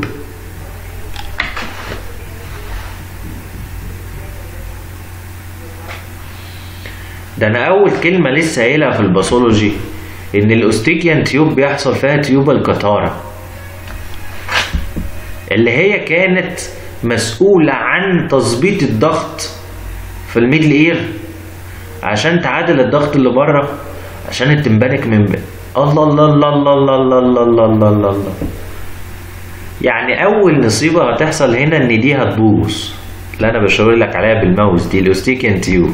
ده انا اول كلمه لسه قايلها في الباثولوجي ان الاوستيكيان تيوب بيحصل فيها تيوب الكتاره اللي هي كانت مسؤوله عن تظبيط الضغط في الميدل اير عشان تعادل الضغط اللي بره عشان التمبانك من الله الله الله الله الله الله الله الله الله الله الله يعني اول نصيبه هتحصل هنا ان دي هتبوظ اللي انا بشاور لك عليها بالماوس دي الاوستيكيان تيوب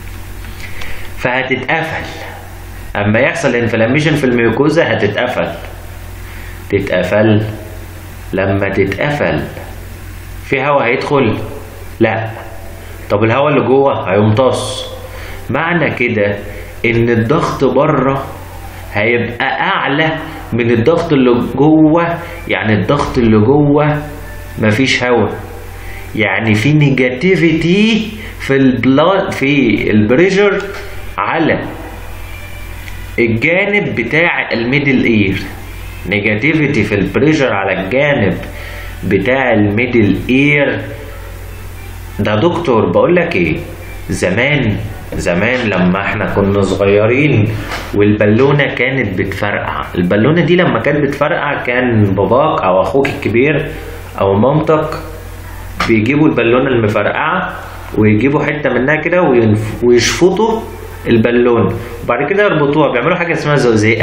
فهتتقفل اما يحصل انفلاميشن في الميوكوزا هتتقفل تتقفل لما تتقفل في هواء هيدخل لا طب الهواء اللي جوه هيمتص معنى كده ان الضغط بره هيبقى اعلى من الضغط اللي جوه يعني الضغط اللي جوه مفيش هواء يعني في نيجاتيفيتي في البلاد في البريشر على الجانب بتاع الميدل اير نيجاتيفيتي في البريشر على الجانب بتاع الميدل اير ده دكتور بقول لك ايه زمان زمان لما احنا كنا صغيرين والبالونه كانت بتفرقع البالونه دي لما كانت بتفرقع كان باباك او اخوك الكبير او مامتك بيجيبوا البالونه المفرقعه ويجيبوا حته منها كده وينف- ويشفطوا البالون وبعد كده يربطوها بيعملوا حاجه اسمها زوزيقه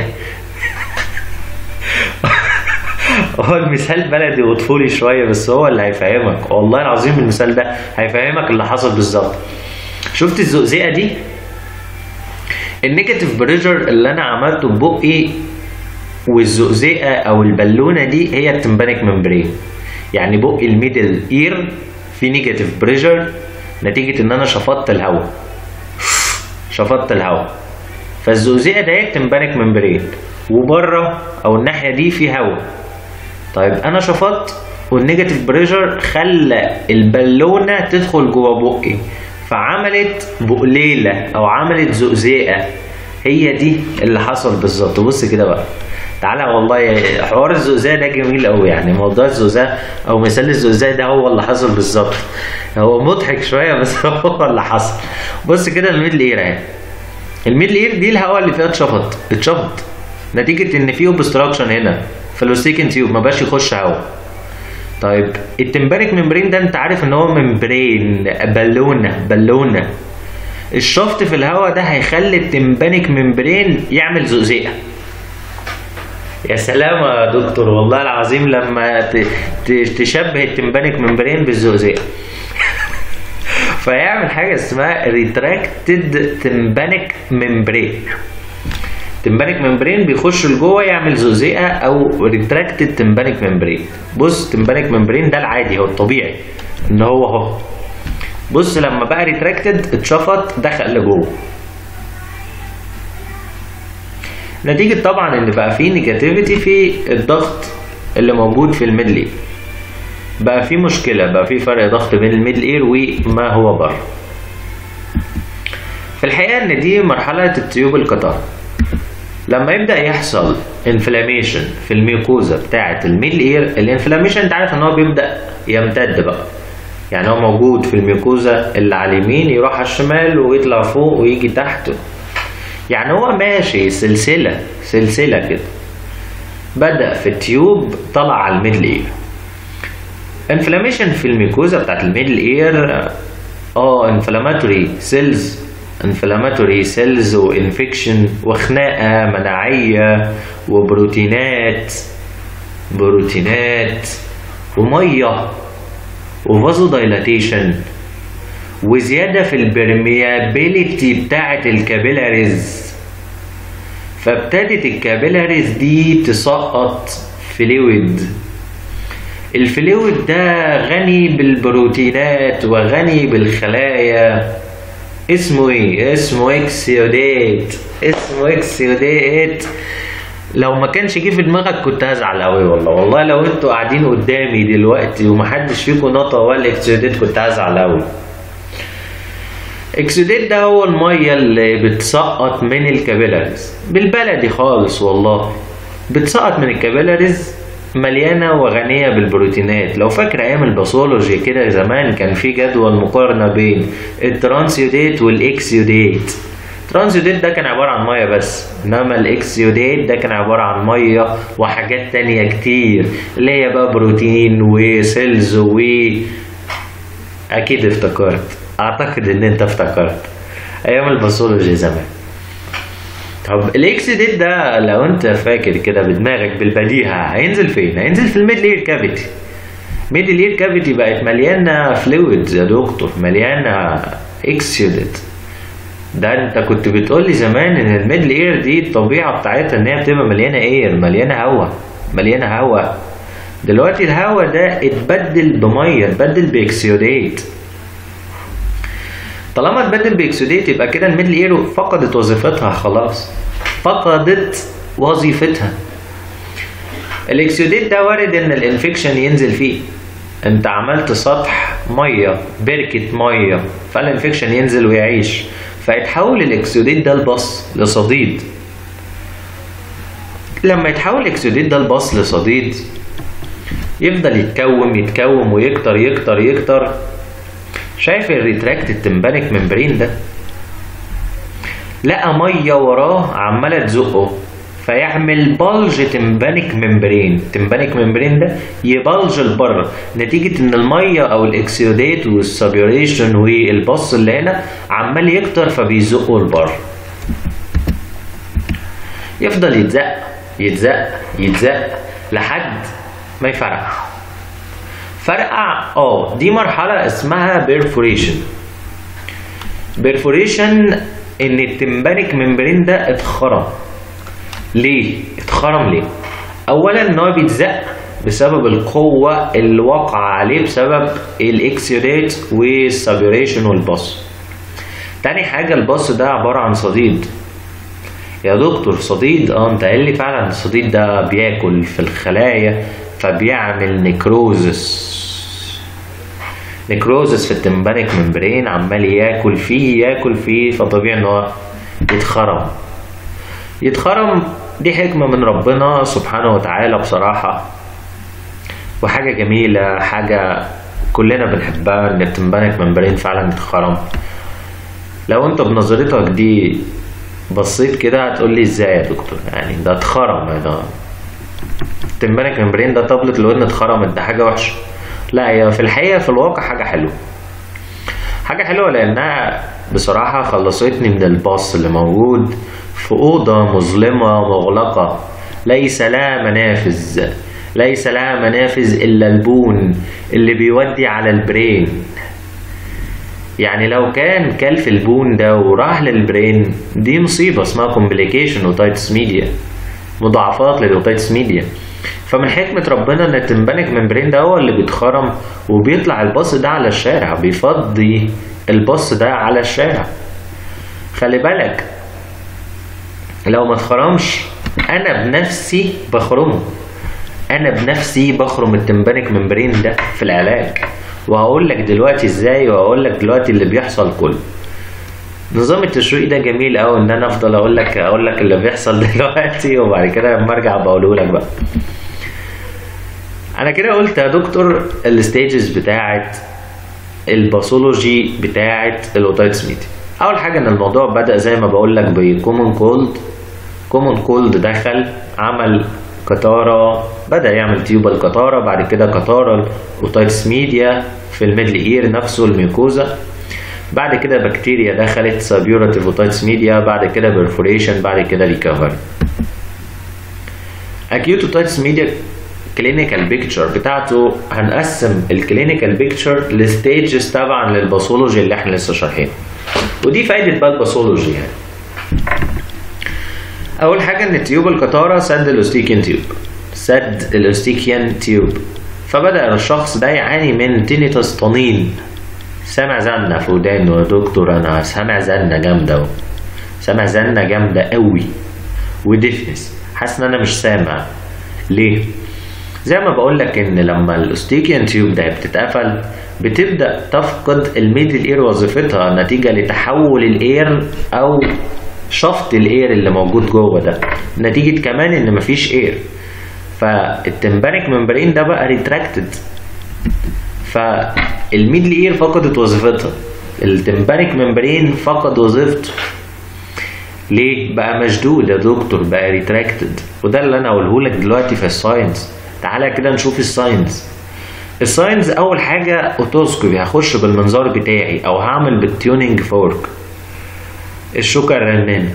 هو المثال بلدي وطفولي شويه بس هو اللي هيفهمك والله العظيم المثال ده هيفهمك اللي حصل بالظبط شفت الزقزقه دي النيجاتيف بريشر اللي انا عملته ببقي والزقزقه او البالونه دي هي التمبانيك ممبرين يعني بقي الميدل اير في نيجاتيف بريشر نتيجه ان انا شفطت الهواء شفطت الهواء فالزقزقه ده هي التمبانيك ممبرين وبره او الناحيه دي في هواء طيب انا شفطت والنيجاتيف بريشر خلى البالونه تدخل جوه بقي فعملت بقليله او عملت زقزقه هي دي اللي حصل بالظبط بص كده بقى تعالى والله حوار الزقزاق ده جميل قوي يعني موضوع الزقزاق او مثال الزقزاق ده هو اللي حصل بالظبط هو مضحك شويه بس هو اللي حصل بص كده الميدل اير اهي الميدل اير دي الهواء اللي فيها اتشفط اتشفط نتيجه ان في اوبستراكشن هنا في الاوستيكن تيوب ما بقاش يخش هواء طيب التمبارك ممبرين ده انت عارف ان هو ممبرين بالونه بالونه الشفط في الهواء ده هيخلي التمبانيك ممبرين يعمل زقزقه يا سلام يا دكتور والله العظيم لما ت- ت- تشبه التمبانيك ممبرين بالزقزقه فيعمل حاجه اسمها ريتراكتد تمبانيك ممبرين تمبانيك ممبرين بيخش لجوه يعمل زقزقه او ريتراكتد تمبانيك ممبرين بص تمبانيك ممبرين ده العادي هو الطبيعي ان هو اهو بص لما بقى ريتراكتد اتشفط دخل لجوه نتيجة طبعا ان بقى في نيجاتيفيتي في الضغط اللي موجود في الميدل اير بقى في مشكلة بقى في فرق ضغط بين الميدل اير وما هو بره في الحقيقة ان دي مرحلة التيوب القطار لما يبدأ يحصل انفلاميشن في الميوكوزا بتاعة الميدل اير الانفلاميشن انت عارف ان هو بيبدأ يمتد بقى يعني هو موجود في الميوكوزا اللي على اليمين يروح على الشمال ويطلع فوق ويجي تحت يعني هو ماشي سلسلة سلسلة كده بدأ في التيوب طلع على الميدل اير انفلاميشن في الميكوزا بتاعت الميدل اير اه انفلاماتوري سيلز انفلاماتوري سيلز وانفكشن وخناقة مناعية وبروتينات بروتينات ومية وفازو دايلاتيشن وزيادة في البرميابيليتي بتاعة الكابيلاريز فابتدت الكابيلاريز دي تسقط فلويد الفلويد ده غني بالبروتينات وغني بالخلايا اسمه ايه اسمه اكسيودات اسمه اكسيودات لو ما كانش جه في دماغك كنت هزعل قوي والله والله لو انتوا قاعدين قدامي دلوقتي ومحدش فيكم نطق ولا اكسيودات كنت هزعل قوي اكسوديت ده هو الميه اللي بتسقط من الكابيلاريز بالبلدي خالص والله بتسقط من الكابيلاريز مليانة وغنية بالبروتينات لو فاكر أيام الباثولوجي كده زمان كان في جدول مقارنة بين الترانسيوديت والإكسيوديت الترانسيوديت ده كان عبارة عن مية بس إنما الإكسيوديت ده كان عبارة عن مية وحاجات تانية كتير اللي هي بقى بروتين وسيلز و أكيد افتكرت اعتقد ان انت افتكرت ايام الباثولوجي زمان طب الاكسيديت ده لو انت فاكر كده بدماغك بالبديهه هينزل فين هينزل في الميدل اير كافيتي ميدل اير كافيتي بقت مليانه فلويدز يا دكتور مليانه اكسيديت ده انت كنت بتقول لي زمان ان الميدل اير دي الطبيعه بتاعتها ان هي بتبقى مليانه اير مليانه هواء مليانه هواء دلوقتي الهواء ده اتبدل بميه اتبدل باكسيوديت طالما اتبدل باكسوديت يبقى كده الميدل اير فقدت وظيفتها خلاص فقدت وظيفتها الاكسوديت ده وارد ان الانفكشن ينزل فيه انت عملت سطح ميه بركه ميه فالانفكشن ينزل ويعيش فيتحول الاكسوديت ده لبص لصديد لما يتحول الاكسوديت ده لبص لصديد يفضل يتكوم يتكوم ويكتر يكتر يكتر شايف الريتراكت التمبانيك ممبرين ده لقى ميه وراه عماله تزقه فيعمل بلج تمبانيك ممبرين تمبانيك ممبرين ده يبلج لبره نتيجة ان المية او الاكسيودات والسابيوريشن والبص اللي هنا عمال يكتر فبيزقه لبره يفضل يتزق يتزق يتزق لحد ما يفرقع فرقع اه دي مرحلة اسمها بيرفوريشن بيرفوريشن ان التمبانيك ممبرين ده اتخرم ليه اتخرم ليه اولا ان هو بيتزق بسبب القوة اللي وقع عليه بسبب الاكسيودات والسابيوريشن والباص تاني حاجة الباص ده عبارة عن صديد يا دكتور صديد اه انت قال لي فعلا الصديد ده بياكل في الخلايا فبيعمل نيكروزس نيكروزس في التمبانيك ممبرين عمال ياكل فيه ياكل فيه فطبيعي ان هو يتخرم يتخرم دي حكمة من ربنا سبحانه وتعالى بصراحة وحاجة جميلة حاجة كلنا بنحبها ان التمبانيك ممبرين فعلا يتخرم لو انت بنظرتك دي بصيت كده هتقول لي ازاي يا دكتور يعني ده اتخرم ده التمبانيك ممبرين ده طبلة الودن اتخرمت ده حاجة وحشة لا هي في الحقيقة في الواقع حاجة حلوة حاجة حلوة لأنها بصراحة خلصتني من الباص اللي موجود في أوضة مظلمة مغلقة ليس لها منافذ ليس لها منافذ إلا البون اللي بيودي على البرين يعني لو كان كلف البون ده وراح للبرين دي مصيبة اسمها كومبليكيشن اوتايتس ميديا مضاعفات للاوتايتس ميديا فمن حكمة ربنا ان التمبانيك ممبرين ده هو اللي بيتخرم وبيطلع الباص ده على الشارع بيفضي الباص ده على الشارع خلي بالك لو ما اتخرمش انا بنفسي بخرمه انا بنفسي بخرم التمبانيك ممبرين ده في العلاج وهقول لك دلوقتي ازاي وهقول لك دلوقتي اللي بيحصل كله نظام التشويق ده جميل قوي ان انا افضل اقول لك اقول لك اللي بيحصل دلوقتي وبعد كده لما ارجع بقوله لك بقى انا كده قلت يا دكتور الستيجز بتاعت الباثولوجي بتاعت الاوتايتس ميديا اول حاجه ان الموضوع بدا زي ما بقول لك بكومن كولد كومن كولد دخل عمل كتارة بدأ يعمل تيوبال كتارة بعد كده كتارة اوتايتس ميديا في الميدل اير نفسه الميكوزا بعد كده بكتيريا دخلت سابيوراتيف اوتايتس ميديا بعد كده بيرفوريشن بعد كده ريكفري اكيوت اوتايتس ميديا كلينيكال بيكتشر بتاعته هنقسم الكلينيكال بيكتشر لستيجز طبعا للباثولوجي اللي احنا لسه شارحينها ودي فايده بقى الباثولوجي يعني اول حاجه ان التيوب القطاره سد الاوستيكيان تيوب سد الاوستيكيان تيوب فبدا الشخص ده يعاني من تينيتس طنين سامع زنة في ودانه يا دكتور انا سامع زنة جامدة اهو سامع زنة جامدة قوي وديفنس حاسس ان انا مش سامع ليه زي ما بقول لك ان لما الاوستيكيان تيوب ده بتتقفل بتبدا تفقد الميدل اير وظيفتها نتيجه لتحول الاير او شفط الاير اللي موجود جوه ده نتيجه كمان ان مفيش اير فالتمبانيك ممبرين ده بقى ريتراكتد فالميدل اير فقدت وظيفتها التمبانيك ممبرين فقد وظيفته ليه بقى مشدود يا دكتور بقى ريتراكتد وده اللي انا هقوله لك دلوقتي في الساينس تعالى كده نشوف الساينس الساينس اول حاجه اوتوسكوبي هخش بالمنظار بتاعي او هعمل بالتيوننج فورك الشوكة الرنانة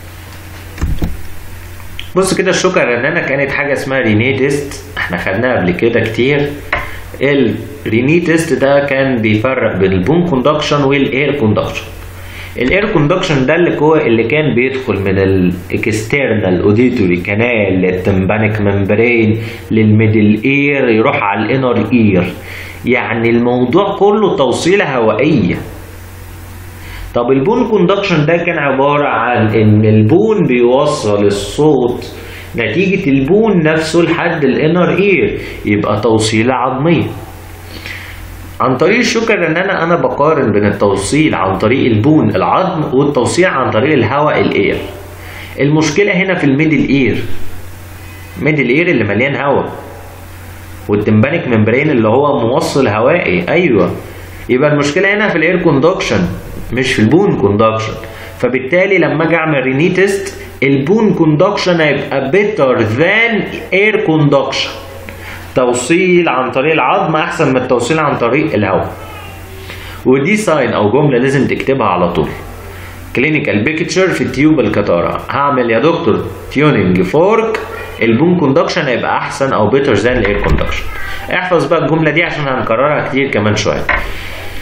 بص كده الشوكة الرنانة كانت حاجة اسمها ريني تيست احنا خدناها قبل كده كتير الريني تيست ده كان بيفرق بين البون كوندكشن والاير كوندكشن الاير كوندكشن ده اللي هو اللي كان بيدخل من الاكسترنال اوديتوري كانال للتمبانيك ممبرين للميدل اير يروح على الانر اير يعني الموضوع كله توصيله هوائيه طب البون كوندكشن ده كان عبارة عن ان البون بيوصل الصوت نتيجة البون نفسه لحد الانر اير يبقى توصيلة عظمية عن طريق الشكر ان انا انا بقارن بين التوصيل عن طريق البون العظم والتوصيل عن طريق الهواء الاير المشكلة هنا في الميدل اير ميدل اير اللي مليان هواء والتمبانيك ممبرين اللي هو موصل هوائي ايوه يبقى المشكلة هنا في الاير كوندكشن مش في البون كوندكشن فبالتالي لما اجي اعمل ريني تيست البون كوندكشن هيبقى بيتر ذان اير كوندكشن توصيل عن طريق العظم احسن من التوصيل عن طريق الهواء ودي ساين او جمله لازم تكتبها على طول كلينيكال بيكتشر في التيوب الكتارة هعمل يا دكتور تيوننج فورك البون كوندكشن هيبقى احسن او بيتر ذان الاير كوندكشن احفظ بقى الجمله دي عشان هنكررها كتير كمان شويه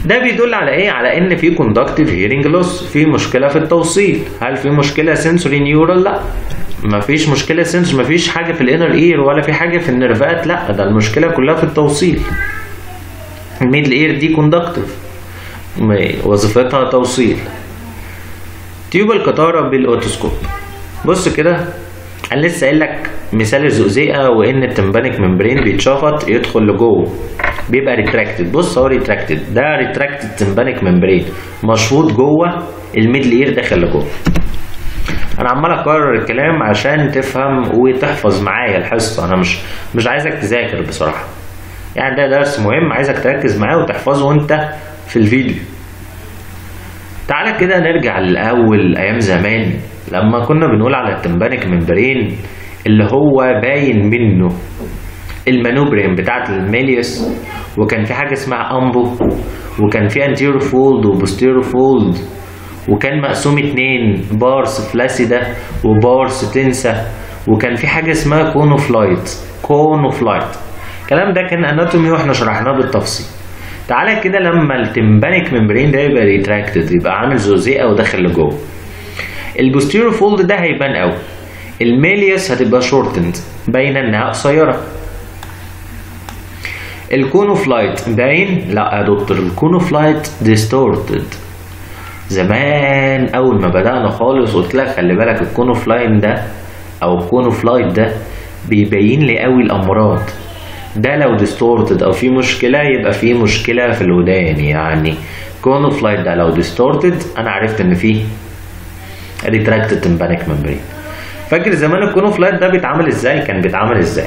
ده بيدل على ايه على ان في كوندكتيف هيرنج لوس في مشكله في التوصيل هل في مشكله سنسوري نيورال لا مفيش مشكله سنسور مفيش حاجه في الانر اير ولا في حاجه في النرفات لا ده المشكله كلها في التوصيل الميدل اير دي كوندكتيف وظيفتها توصيل تيوب القطاره بالاوتوسكوب بص كده انا لسه قايل لك مثال الزقزقه وان التمبانيك ممبرين بيتشفط يدخل لجوه بيبقى ريتراكتد بص اهو ريتراكتد ده ريتراكتد تمبانيك ممبرين مشفوط جوه الميدل اير داخل لجوه انا عمال اكرر الكلام عشان تفهم وتحفظ معايا الحصه انا مش مش عايزك تذاكر بصراحه يعني ده درس مهم عايزك تركز معاه وتحفظه وانت في الفيديو تعالى كده نرجع لأول أيام زمان لما كنا بنقول على التمبانيك ممبرين اللي هو باين منه المانوبرين بتاعت الميليوس وكان في حاجة اسمها أمبو وكان في انتيرو فولد وبوستيرو فولد وكان مقسوم اتنين بارس فلاسيدا وبارس تنسا وكان في حاجة اسمها كونوفلايت كونوفلايت الكلام ده كان اناتومي واحنا شرحناه بالتفصيل تعالى كده لما التمبانيك ممبرين ده يبقى ريتراكتد يبقى عامل زوزيقه وداخل لجوه البوستيرو فولد ده هيبان قوي الميليوس هتبقى شورتند باينه انها قصيره الكونوفلايت باين لا يا دكتور الكونوفلايت ديستورتد زمان اول ما بدانا خالص قلت لك خلي بالك الكونوفلاين ده او الكونوفلايت ده بيبين لي قوي الامراض ده لو ديستورتد او في مشكله يبقى في مشكله في الودان يعني كونوفلايت ده لو ديستورتد انا عرفت ان فيه ريتراكتد تمبانيك ممبرين فاكر زمان الكونوفلايت ده بيتعمل ازاي كان بيتعمل ازاي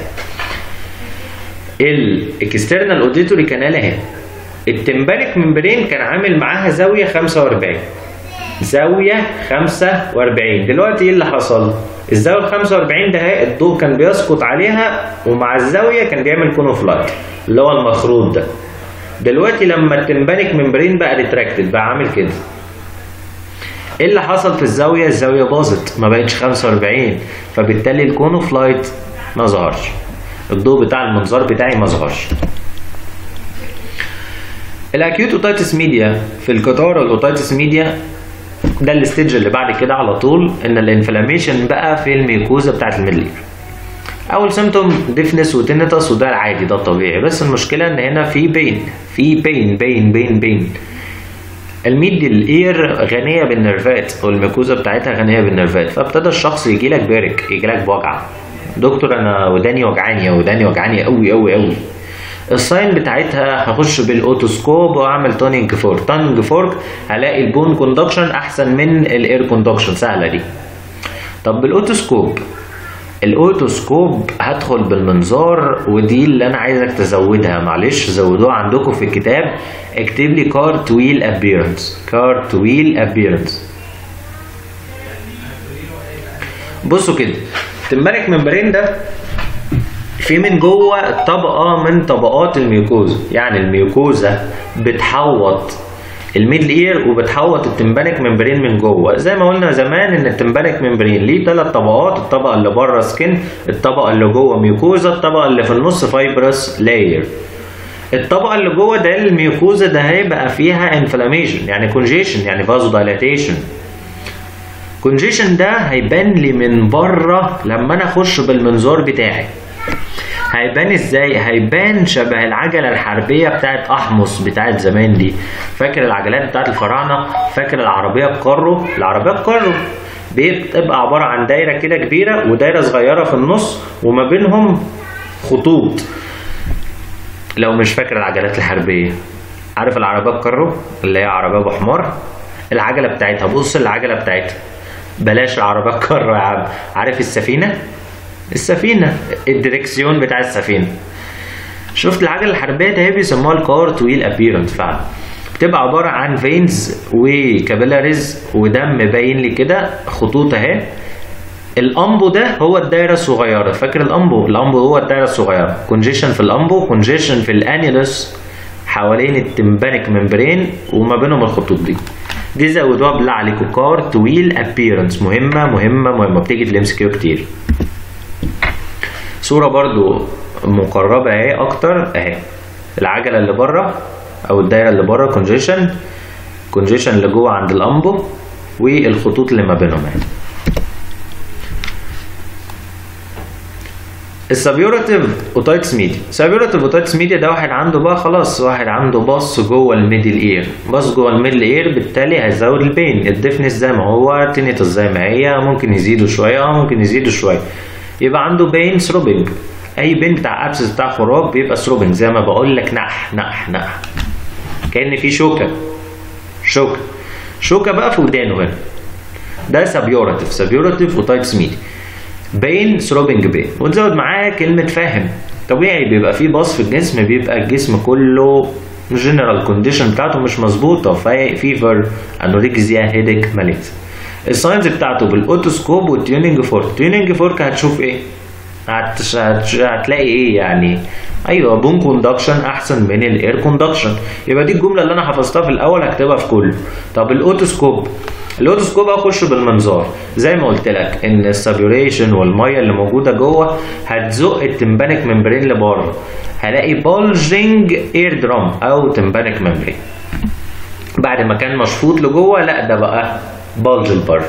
الاكسترنال اوديتوري كانال اهي التمبانيك ممبرين كان عامل معاها زاويه 45 زاويه 45 دلوقتي ايه اللي حصل الزاويه ال 45 ده الضوء كان بيسقط عليها ومع الزاويه كان بيعمل كونوفلايت اللي هو المخروط ده دلوقتي لما التمبانيك ممبرين بقى ريتراكتد بقى عامل كده ايه اللي حصل في الزاويه الزاويه باظت ما بقتش 45 فبالتالي الكونوفلايت ما ظهرش الضوء بتاع المنظار بتاعي ما ظهرش الاكيوت اوتايتس ميديا في القطار الاوتايتس ميديا ده الستيج اللي بعد كده على طول ان الانفلاميشن بقى في الميكوزا بتاعت الميدل اول سيمتوم ديفنس وتينيتاس وده العادي ده الطبيعي بس المشكله ان هنا في بين في بين بين بين بين الميدل اير غنيه بالنرفات او الميكوزا بتاعتها غنيه بالنرفات فابتدى الشخص يجي لك بارك يجي لك بوجع دكتور انا وداني وجعاني وداني وجعاني قوي قوي قوي الساين بتاعتها هخش بالاوتوسكوب واعمل تونينج فورك تونينج فورك هلاقي البون كوندكشن احسن من الاير كوندكشن سهله دي طب بالاوتوسكوب الاوتوسكوب هدخل بالمنظار ودي اللي انا عايزك تزودها معلش زودوها عندكم في الكتاب اكتب لي كارت ويل ابيرنس كارت ويل ابيرنس بصوا كده التمبارك ممبرين ده في من جوه طبقه من طبقات الميوكوزا يعني الميوكوزا بتحوط الميدل اير وبتحوط التمبانيك ممبرين من جوه زي ما قلنا زمان ان التمبانيك ممبرين ليه ثلاث طبقات الطبقه اللي بره سكين الطبقه اللي جوه ميوكوزا الطبقه اللي في النص فايبرس لاير الطبقه اللي جوه ده الميوكوزا ده هيبقى فيها انفلاميشن يعني كونجيشن يعني فازو دايلاتيشن كونجيشن ده هيبان لي من بره لما انا اخش بالمنظار بتاعي هيبان ازاي هيبان شبه العجله الحربيه بتاعت احمص بتاعت زمان دي فاكر العجلات بتاعت الفراعنه فاكر العربيه الكارو العربيه الكارو بتبقى عباره عن دايره كده كبيره ودايره صغيره في النص وما بينهم خطوط لو مش فاكر العجلات الحربيه عارف العربيه الكارو اللي هي عربيه ابو حمار العجله بتاعتها بص العجله بتاعتها بلاش العربيه الكارو يا عم عارف السفينه السفينة الدريكسيون بتاع السفينة شفت العجلة الحربية ده بيسموها الكار تويل ابيرنت فعلا بتبقى عبارة عن فينز وكابيلاريز ودم باين لي كده خطوط اهي الامبو ده هو الدايرة الصغيرة فاكر الامبو الامبو هو الدايرة الصغيرة كونجيشن في الامبو كونجيشن في الانيلوس حوالين التمبانيك ممبرين وما بينهم الخطوط دي دي زودوها بالله عليكم كار تويل ابيرنس مهمة مهمة مهمة بتيجي في الام كيو كتير صورة برضو مقربة اهي اكتر اهي العجلة اللي بره او الدايره اللي بره كونجيشن كونجيشن اللي جوه عند الامبو والخطوط اللي ما بينهم يعني السبيوراتيف اوتايتس ميديا السبيوراتيف اوتايتس ميديا ده واحد عنده بقى خلاص واحد عنده باص جوه الميدل اير باص جوه الميدل اير بالتالي هيزود البين الديفنس زي ما هو تينيتس زي ما هي ممكن يزيدوا شويه اه ممكن يزيدوا شويه يبقى عنده بين ثروبنج اي بين بتاع ابسس بتاع خراب بيبقى ثروبنج زي ما بقول لك نح نح نح كان في شوكه شوكه شوكه بقى في ودانه هنا ده سبيوراتيف سبيوراتيف اوتايتس ميديا بين ثروبنج بين وتزود معاه كلمة فاهم طبيعي بيبقى فيه باص في الجسم بيبقى الجسم كله جنرال كونديشن بتاعته مش مظبوطة في فيفر انوركسيا هيدك ماليز الساينز بتاعته بالاوتوسكوب والتيوننج فورك التيوننج فورك هتشوف ايه هت... هت... هتلاقي ايه يعني ايوه بون كوندكشن احسن من الاير كوندكشن يبقى دي الجمله اللي انا حفظتها في الاول هكتبها في كله طب الاوتوسكوب الاوتوسكوب اخش بالمنظار زي ما قلت لك ان السابيوريشن والميه اللي موجوده جوه هتزق التمبانيك ممبرين لبره هلاقي بولجنج اير درام او تمبانيك ممبرين بعد ما كان مشفوط لجوه لا ده بقى بلج لبره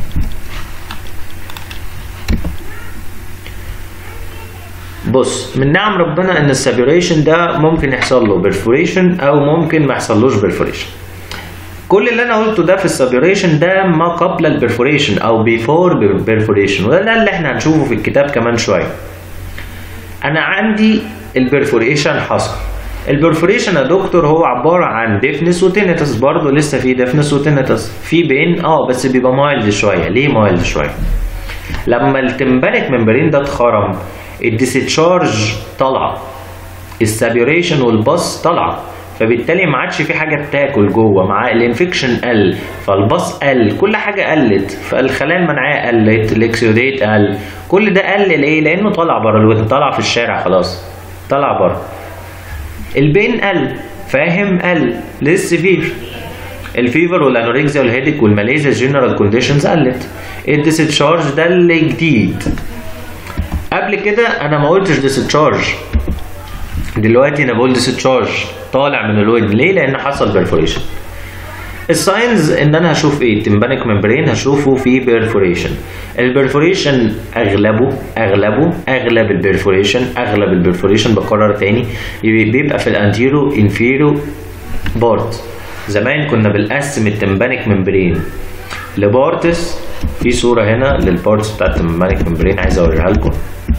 بص من نعم ربنا ان السابيوريشن ده ممكن يحصل له بيرفوريشن او ممكن ما يحصلوش بيرفوريشن كل اللي انا قلته ده في السابيوريشن ده ما قبل البرفوريشن او بيفور بيرفوريشن وده اللي احنا هنشوفه في الكتاب كمان شويه انا عندي البرفوريشن حصل البرفوريشن يا دكتور هو عباره عن ديفنس وتينيتس برضه لسه في ديفنس وتينيتس في بين اه بس بيبقى مايلد شويه ليه مايلد شويه لما التمبانيك ممبرين ده اتخرم الديستشارج طالعه السابيوريشن والباص طالعه فبالتالي ما عادش في حاجه بتاكل جوه مع الانفكشن قل فالباص قل كل حاجه قلت فالخلايا المناعيه قلت الاكسيوديت قل كل ده قل ليه لانه طلع بره الودن طلع في الشارع خلاص طلع بره البين قل فاهم قل لسه فيفر الفيفر والانوركسيا والهيدك والماليزيا جنرال كونديشنز قلت الديستشارج ده اللي جديد قبل كده انا ما قلتش ديستشارج دلوقتي انا بقول ديستشارج طالع من الودن ليه لان حصل بيرفوريشن الساينز ان انا هشوف ايه التمبانيك ممبرين هشوفه في بيرفوريشن البيرفوريشن اغلبه اغلبه اغلب البيرفوريشن اغلب البيرفوريشن بكرر تاني بيبقى في الانتيرو انفيرو بارت زمان كنا بنقسم التمبانيك ممبرين لبارتس في صوره هنا للبارتس بتاعت التمبانيك ممبرين عايز اوريها لكم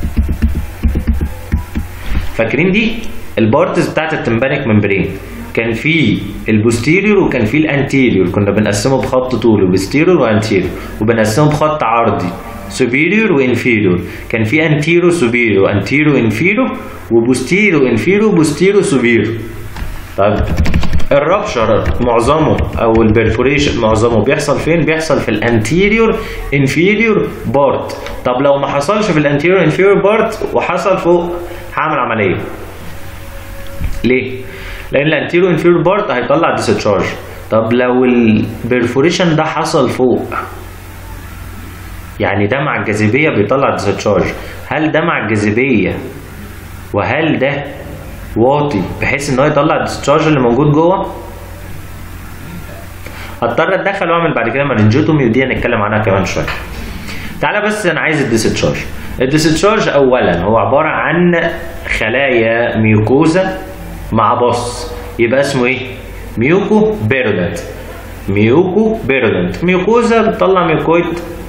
فاكرين دي البارتس بتاعت التمبانيك ممبرين كان في البوستيريور وكان في الانتيريور كنا بنقسمه بخط طولي بوستيريور وانتيريور وبنقسمه بخط عرضي سوبيريور وانفيريور كان في انتيرو سوبيريور انتيرو انفيرو وبوستيرو انفيرو بوستيرو سوبيرو طيب الرابشر معظمه او البرفوريشن معظمه بيحصل فين بيحصل في الانتيريور انفيريور بارت طب لو ما حصلش في الانتيريور انفيريور بارت وحصل فوق هعمل عمليه ليه لان الانتيريور انفيريور بارت هيطلع ديستشارج طب لو البرفوريشن ده حصل فوق يعني ده مع الجاذبيه بيطلع ديستشارج هل ده مع الجاذبيه وهل ده واطي بحيث ان هو يطلع الديسشارج اللي موجود جوه هضطر اتدخل واعمل بعد كده مننجوتومي ودي هنتكلم عنها كمان شويه تعالى بس انا عايز الديسشارج الديسشارج اولا هو عباره عن خلايا ميوكوزا مع بص يبقى اسمه ايه ميوكو بيرودنت ميوكو بيرودنت ميوكوزا بتطلع ميوكويد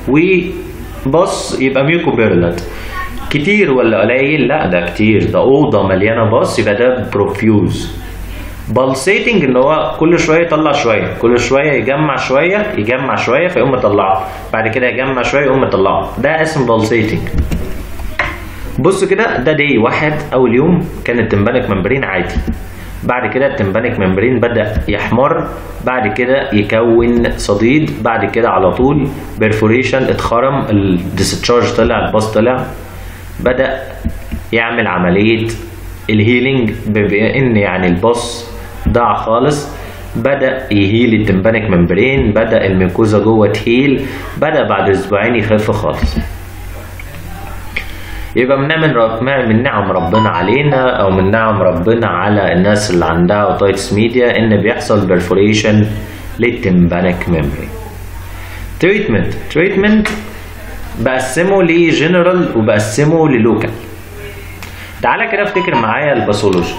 وبص يبقى ميوكو بيرودنت كتير ولا قليل لا ده كتير ده اوضه مليانه باص يبقى ده بروفيوز بالسيتنج ان هو كل شويه يطلع شويه كل شويه يجمع شويه يجمع شويه فيقوم مطلعه بعد كده يجمع شويه يقوم مطلعه ده اسم بالسيتنج بص كده ده دي واحد اول يوم كان التمبانيك ممبرين عادي بعد كده التمبانيك ممبرين بدا يحمر بعد كده يكون صديد بعد كده على طول بيرفوريشن اتخرم الديسشارج طلع الباص طلع بدأ يعمل عملية الهيلينج بما ان يعني الباص ضاع خالص بدأ يهيل التمبانيك ممبرين بدأ الميكوزا جوه تهيل بدأ بعد اسبوعين يخف خالص يبقى من نعم من نعم ربنا علينا او من نعم ربنا على الناس اللي عندها اوتايتس ميديا ان بيحصل برفوريشن للتمبانك ميموري تريتمنت تريتمنت بقسمه لجنرال وبقسمه للوكال تعالى كده افتكر معايا الباثولوجي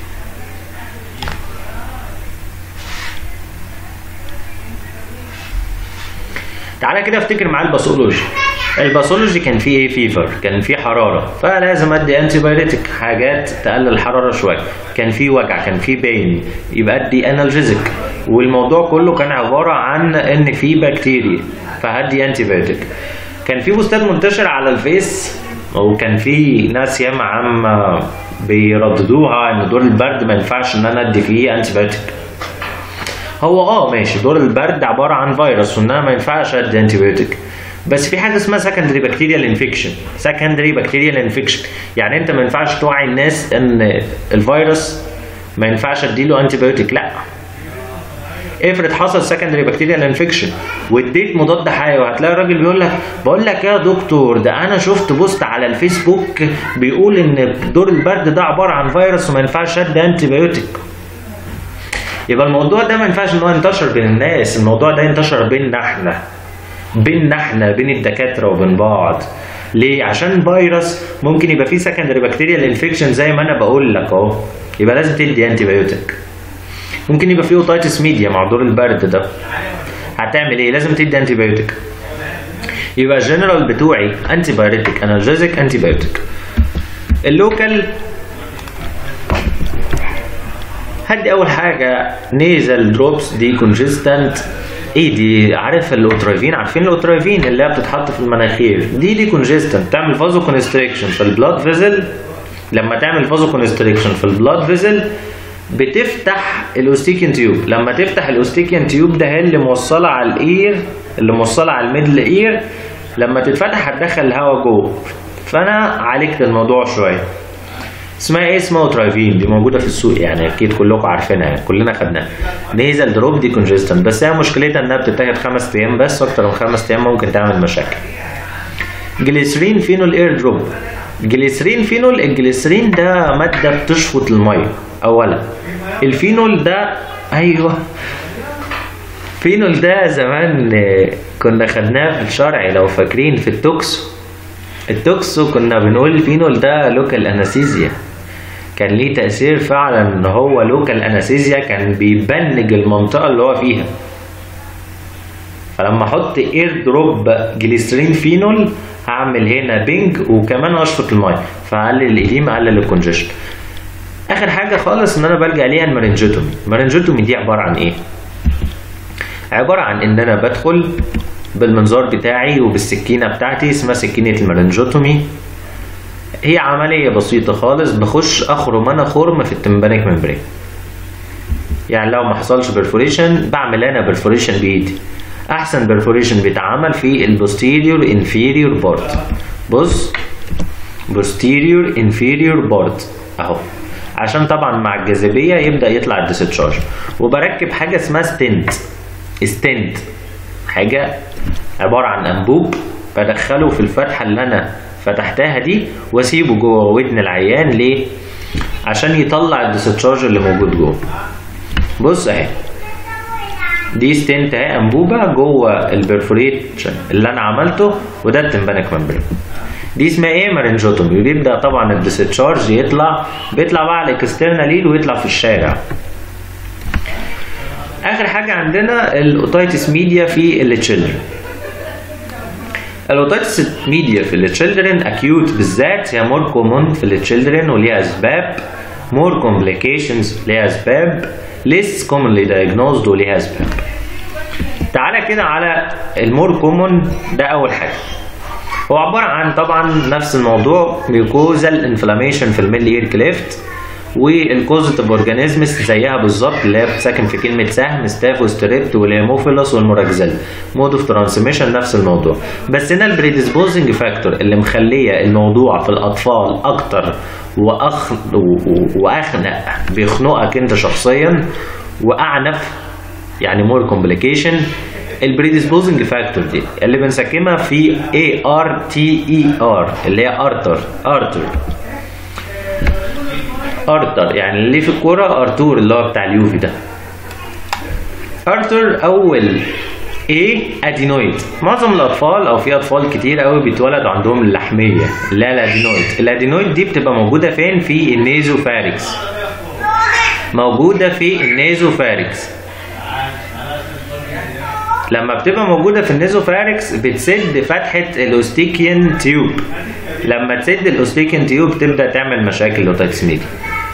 تعالى كده افتكر معايا الباثولوجي الباثولوجي كان فيه ايه فيفر كان فيه حراره فلازم ادي انتي بايوتيك حاجات تقلل الحراره شويه كان فيه وجع كان فيه بين يبقى ادي انالجيزك والموضوع كله كان عباره عن ان في بكتيريا فهدي انتي بايوتيك كان في بوستات منتشره على الفيس وكان في ناس ياما عم بيرددوها ان دور البرد ما ينفعش ان انا ادي فيه انتي بايوتيك هو اه ماشي دور البرد عباره عن فيروس وان انا ما ينفعش ادي انتي بايوتيك بس في حاجه اسمها سكندري بكتيريال انفكشن سكندري بكتيريال انفكشن يعني انت ما ينفعش توعي الناس ان الفيروس ما ينفعش اديله انتي بايوتيك لا افرض حصل سكندري بكتيريال انفكشن واديت مضاد حيوي هتلاقي الراجل بيقول لك بقول لك يا دكتور ده انا شفت بوست على الفيسبوك بيقول ان دور البرد ده عباره عن فيروس وما ينفعش ادي انتي بايوتيك يبقى الموضوع ده ما ينفعش ان هو ينتشر بين الناس الموضوع ده ينتشر بيننا احنا بيننا احنا بين الدكاتره وبين بعض ليه عشان فيروس ممكن يبقى فيه سكندري بكتيريال انفكشن زي ما انا بقول لك اهو يبقى لازم تدي انتي بايوتيك ممكن يبقى فيه اوتايتس ميديا مع دور البرد ده هتعمل ايه لازم تدي انتي بايوتيك يبقى الجنرال بتوعي انتي بايوتيك انالجيزك انتي بايوتيك اللوكال هدي اول حاجه نيزل دروبس دي كونجستنت ايه دي عارف الاوترايفين عارفين الاوترايفين اللي هي بتتحط في المناخير دي دي كونجستنت تعمل فازو كونستريكشن في البلاد فيزل لما تعمل فازو كونستريكشن في البلاد فيزل بتفتح الاوستيكيان تيوب لما تفتح الاوستيكيان تيوب ده هي اللي موصله على الاير اللي موصله على الميدل اير لما تتفتح هتدخل الهواء جوه فانا عالجت الموضوع شويه اسمها ايه اسمها اوترايفين دي موجوده في السوق يعني اكيد كلكم عارفينها يعني كلنا خدناها نيزل دروب دي كونجستنت بس هي مشكلتها انها بتتاخد خمس ايام بس اكتر من خمس ايام ممكن تعمل مشاكل جليسرين فينول اير دروب جليسرين فينول الجليسرين ده ماده بتشفط الميه اولا الفينول ده ايوه فينول ده زمان كنا خدناه في الشرع لو فاكرين في التوكسو التوكسو كنا بنقول الفينول ده لوكال انستيزيا كان ليه تأثير فعلا ان هو لوكال انستيزيا كان بيبنج المنطقة اللي هو فيها فلما احط اير دروب جليسرين فينول هعمل هنا بينج وكمان اشفط الميه فاقلل الاديم اقلل الكونجيشن اخر حاجه خالص ان انا بلجا ليها المرنجوتومي المرنجوتومي دي عباره عن ايه عباره عن ان انا بدخل بالمنظار بتاعي وبالسكينه بتاعتي اسمها سكينه المرنجوتومي هي عمليه بسيطه خالص بخش اخرم انا خرم في التمبانيك ممبرين يعني لو ما حصلش برفوريشن بعمل انا برفوريشن بايدي احسن برفوريشن بيتعمل في البوستيريور انفيريور بارت بص بوستيريور انفيريور بارت اهو عشان طبعا مع الجاذبيه يبدا يطلع الديستشارج وبركب حاجه اسمها ستنت ستنت حاجه عباره عن انبوب بدخله في الفتحه اللي انا فتحتها دي واسيبه جوه ودن العيان ليه عشان يطلع الديستشارج اللي موجود جوه بص اهي دي ستنت اهي انبوبه جوه البرفوريشن اللي انا عملته وده التمبانيك ممبرين دي اسمها ايه مارنجوتومي بيبدا طبعا الديستشارج يطلع بيطلع بقى على الاكسترنال ايد ويطلع في الشارع اخر حاجه عندنا الاوتايتس ميديا في التشيلدرن الاوتايتس ميديا في التشيلدرن اكيوت بالذات هي مور كومون في التشيلدرن وليها اسباب مور كومبليكيشنز ليها اسباب less commonly diagnosed وليها اسباب تعالى كده على المور كومون ده اول حاجه هو عباره عن طبعا نفس الموضوع ميوكوزال انفلاميشن في الميل اير كليفت والكوزيتيف اورجانيزمز زيها بالظبط اللي هي بتساكن في كلمه سهم ستافوستريبت والهيموفيلوس والمراكزيل مود اوف ترانسميشن نفس الموضوع بس هنا البريديسبوزنج فاكتور اللي مخليه الموضوع في الاطفال اكتر وأخ... واخنق بيخنقك انت شخصيا واعنف يعني مور كومبليكيشن البريديسبوزنج فاكتور دي اللي بنسكمها في اي ار تي اي ار اللي هي ارتر ارتر ارتر يعني اللي في الكوره ارتور اللي هو بتاع اليوفي ده ارتر اول ايه ادينويد معظم الاطفال او في اطفال كتير قوي بيتولدوا عندهم اللحميه اللي هي الادينويد الادينويد دي بتبقى موجوده فين في النيزوفاريكس موجوده في النيزوفاريكس لما بتبقى موجوده في النيزوفاريكس بتسد فتحه الاوستيكيان تيوب لما تسد الاوستيكيان تيوب تبدا تعمل مشاكل لوتاكس ميديا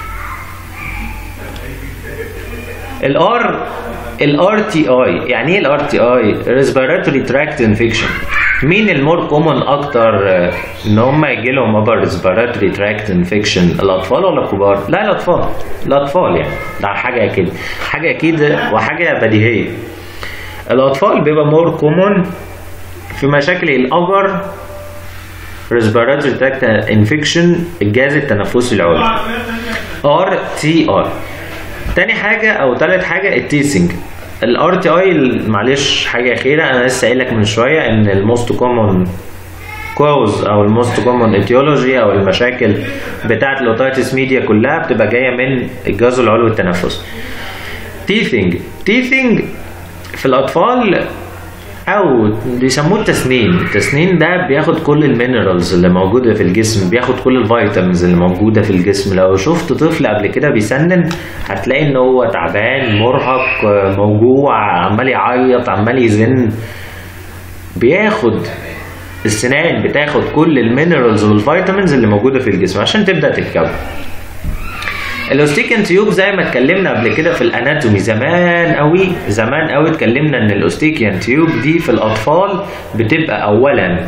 الار الار تي اي يعني ايه الار تي اي ريسبيراتوري تراكت انفكشن مين المور كومن اكتر آه، ان هم يجي لهم ابر ريسبيراتوري تراكت انفكشن الاطفال ولا الكبار لا الاطفال الاطفال يعني ده حاجه اكيد حاجه اكيد وحاجه بديهيه الاطفال بيبقى مور كومن في مشاكل الابر ريسبيراتوري تراكت انفكشن الجهاز التنفسي العلوي ار تي اي تاني حاجة أو تالت حاجة التيسنج الار تي اي معلش حاجة أخيرة أنا لسه قايل لك من شوية إن الموست كومون كوز أو الموست كومون ايتيولوجي أو المشاكل بتاعة الأوتايتس ميديا كلها بتبقى جاية من الجهاز العلوي التنفسي تيثنج تيثنج في الأطفال او بيسموه التسنين التسنين ده بياخد كل المينرالز اللي موجوده في الجسم بياخد كل الفيتامينز اللي موجوده في الجسم لو شفت طفل قبل كده بيسنن هتلاقي ان هو تعبان مرهق موجوع عمال يعيط عمال يزن بياخد السنان بتاخد كل المينرالز والفيتامينز اللي موجوده في الجسم عشان تبدا تتكون الاوستيكن تيوب زي ما اتكلمنا قبل كده في الاناتومي زمان قوي زمان قوي اتكلمنا ان الاوستيكيان تيوب دي في الاطفال بتبقى اولا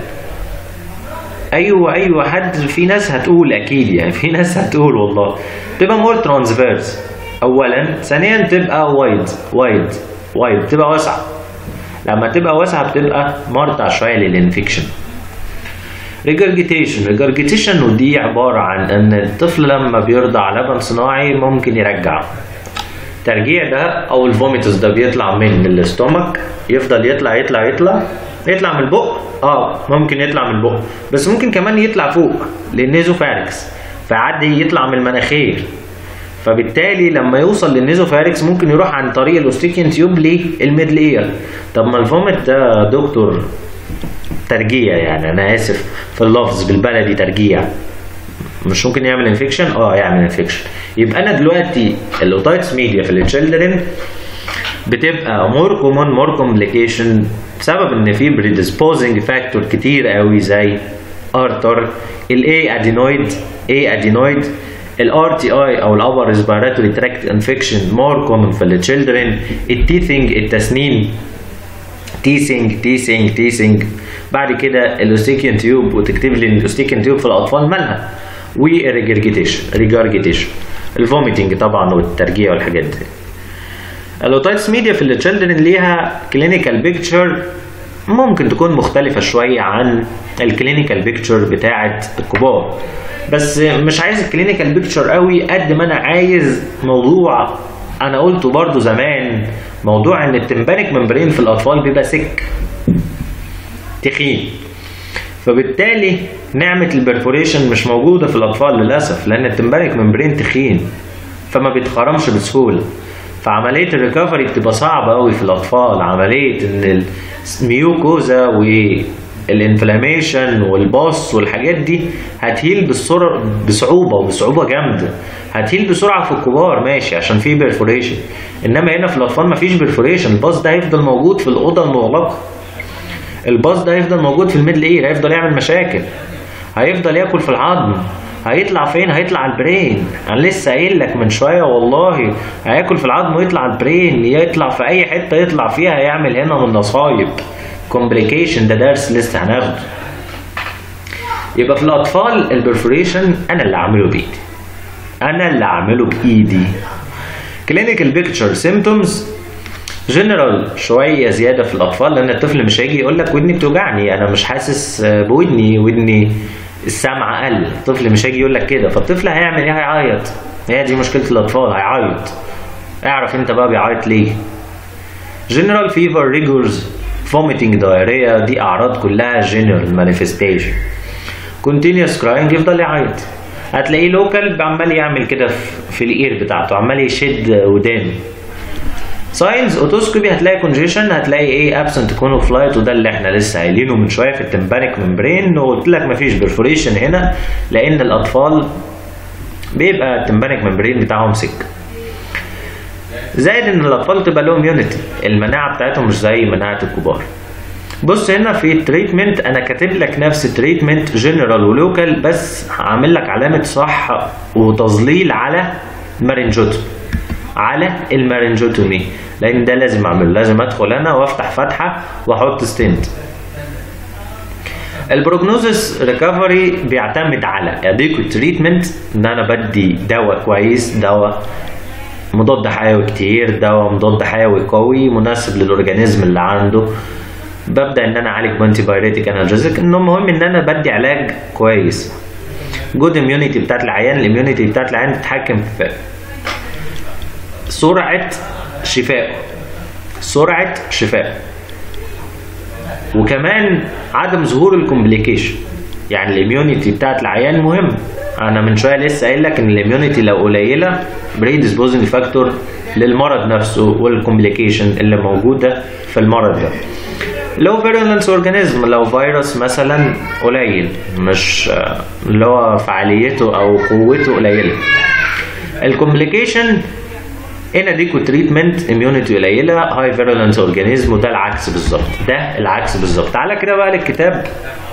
ايوه ايوه حد في ناس هتقول اكيد يعني في ناس هتقول والله تبقى مور ترانسفيرس اولا ثانيا تبقى وايد وايد وايد تبقى واسعه لما تبقى واسعه بتبقى مرتع شويه للانفكشن ريجرجيتيشن ريجرجيتيشن ودي عبارة عن ان الطفل لما بيرضع لبن صناعي ممكن يرجع الترجيع ده او الفوميتس ده بيطلع من الاستومك يفضل يطلع يطلع يطلع يطلع من البق اه ممكن يطلع من البق بس ممكن كمان يطلع فوق للنيزوفاركس فيعدي يطلع من المناخير فبالتالي لما يوصل للنيزوفاركس ممكن يروح عن طريق الاوستيكين تيوب للميدل اير طب ما الفوميت ده دكتور ترجيع يعني انا اسف في اللفظ بالبلدي ترجيع مش ممكن يعمل انفكشن اه يعمل انفكشن يبقى انا دلوقتي الاوتايتس ميديا في التشيلدرن بتبقى مور كومون مور كومبليكيشن بسبب ان في بريديسبوزنج فاكتور كتير قوي زي ارتر الاي ادينويد اي ادينويد الار تي اي او الابر ريسبيراتوري تراكت انفكشن مور كومن في التشيلدرن التيثنج التسنين تيسنج تيسنج تيسنج بعد كده الاوستيكيان تيوب وتكتب لي الاوستيكيان تيوب في الاطفال مالها والريجرجيتيشن ريجرجيتيشن الفوميتنج طبعا والترجيع والحاجات دي الاوتايتس ميديا في التشيلدرن ليها كلينيكال بيكتشر ممكن تكون مختلفة شوية عن الكلينيكال بيكتشر بتاعة الكبار بس مش عايز الكلينيكال بيكتشر قوي قد ما انا عايز موضوع انا قلته برضو زمان موضوع ان التمبانيك ممبرين في الاطفال بيبقى سك تخين فبالتالي نعمة البرفوريشن مش موجودة في الأطفال للأسف لأن التمبانيك ممبرين تخين فما بيتخرمش بسهولة فعملية الريكفري بتبقى صعبة أوي في الأطفال عملية إن الميوكوزا والانفلاميشن والباص والحاجات دي هتهيل بسرعة بصعوبة وبصعوبة جامدة هتهيل بسرعة في الكبار ماشي عشان في بيرفوريشن إنما هنا في الأطفال مفيش بيرفوريشن الباص ده هيفضل موجود في الأوضة المغلقة الباص ده هيفضل موجود في الميدل اير هيفضل يعمل مشاكل هيفضل ياكل في العظم هيطلع فين هيطلع على البرين انا لسه قايل لك من شويه والله هياكل في العظم ويطلع على البرين يطلع في اي حته يطلع فيها هيعمل هنا من نصايب كومبليكيشن ده درس لسه هناخده يبقى في الاطفال البرفوريشن انا اللي اعمله بايدي انا اللي اعمله بايدي كلينيكال بيكتشر سيمتومز جنرال شويه زياده في الاطفال لان الطفل مش هيجي يقول لك ودني بتوجعني انا مش حاسس بودني ودني السمع قل الطفل مش هيجي يقول لك كده فالطفل هيعمل ايه هيعيط هي دي مشكله الاطفال هيعيط اعرف انت بقى بيعيط ليه جنرال فيفر ريجورز vomiting diarrhea دي اعراض كلها general manifestation continuous crying يفضل يعيط هتلاقيه لوكال عمال يعمل كده في في الاير بتاعته عمال يشد ودانه ساينز اوتوسكوبي هتلاقي كونجيشن هتلاقي ايه ابسنت كونو فلايت وده اللي احنا لسه قايلينه من شويه في التمبانيك ممبرين وقلت لك مفيش برفوريشن هنا لان الاطفال بيبقى التمبانيك ممبرين بتاعهم سك زائد ان الاطفال تبقى لهم يونيتي المناعه بتاعتهم مش زي مناعه الكبار بص هنا في التريتمنت انا كاتب لك نفس التريتمنت جنرال ولوكال بس عامل لك علامه صح وتظليل على المارنجوتومي على المارنجوتومي لان ده لازم اعمله لازم ادخل انا وافتح فتحه واحط ستنت البروجنوزس ريكفري بيعتمد على اديكو تريتمنت ان انا بدي دواء كويس دواء مضاد حيوي كتير دواء مضاد حيوي قوي مناسب للاورجانيزم اللي عنده ببدا ان انا اعالج بانتي بايريتيك انالجيزك انه مهم ان انا بدي علاج كويس جود اميونيتي بتاعت العيان الاميونيتي بتاعت العيان تتحكم في سرعه شفائه سرعه شفائه وكمان عدم ظهور الكومبليكيشن يعني الاميونيتي بتاعت العيان مهم انا من شويه لسه قايل لك ان الاميونيتي لو قليله بريديسبوزنج فاكتور للمرض نفسه والكومبليكيشن اللي موجوده في المرض ده لو فيرولنس اورجانيزم لو فيروس مثلا قليل مش اللي هو فعاليته او قوته قليله الكومبليكيشن هنا ديكو تريتمنت اميونيتي قليله هاي فيرولنس اورجانيزم وده العكس بالظبط ده العكس بالظبط تعالى كده بقى للكتاب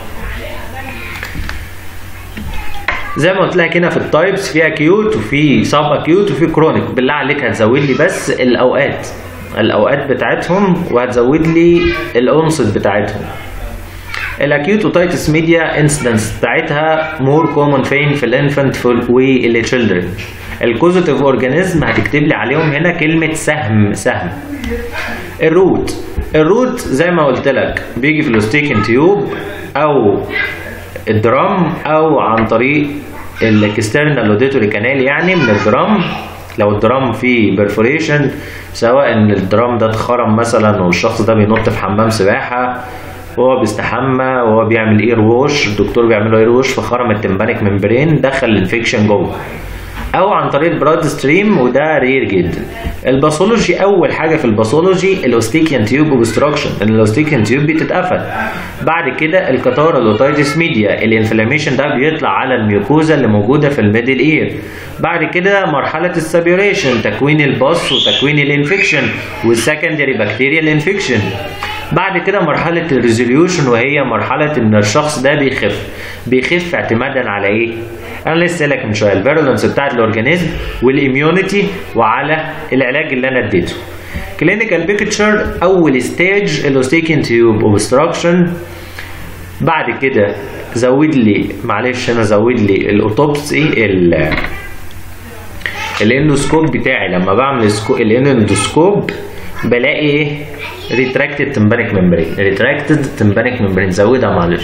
زي ما قلت لك هنا في التايبس في اكيوت وفي سب اكيوت وفي كرونيك بالله عليك هتزود لي بس الاوقات الاوقات بتاعتهم وهتزود لي الانصت بتاعتهم الاكيوت اوتايتس ميديا انسيدنس بتاعتها مور كومون فين في الانفانت والتشيلدرن الكوزيتيف اورجانيزم هتكتب لي عليهم هنا كلمه سهم سهم الروت الروت زي ما قلت لك بيجي في الاستيكن تيوب او الدرام او عن طريق الاكسترنال اوديتوري كانال يعني من الدرام لو الدرام فيه برفوريشن سواء ان الدرام ده اتخرم مثلا والشخص ده بينط في حمام سباحه وهو بيستحمى وهو بيعمل اير ووش الدكتور بيعمل له اير ووش فخرم التمبانيك ممبرين دخل الانفكشن جوه او عن طريق البلاد ستريم وده رير جدا الباثولوجي اول حاجه في الباثولوجي الاوستيكيان تيوب اوبستراكشن ان الاوستيكيان تيوب بتتقفل بعد كده الكاتارا الاوتايتس ميديا الانفلاميشن ده بيطلع على الميوكوزا اللي موجوده في الميدل اير بعد كده مرحله السابيوريشن تكوين الباص وتكوين الانفكشن والسكندري بكتيريال انفكشن بعد كده مرحلة الريزوليوشن وهي مرحلة ان الشخص ده بيخف بيخف اعتمادا على ايه؟ انا لسه لك من شويه الفيرولنس بتاعت الاورجانيزم والاميونيتي وعلى العلاج اللي انا اديته. كلينيكال بيكتشر اول ستيج الاوستيكين تيوب اوبستراكشن بعد كده زود لي معلش انا زود لي الاوتوبسي ال الاندوسكوب بتاعي لما بعمل الاندوسكوب بلاقي ايه ريتراكتد تمبانيك ممبرين ريتراكتد تمبانيك ممبرين زودها معلش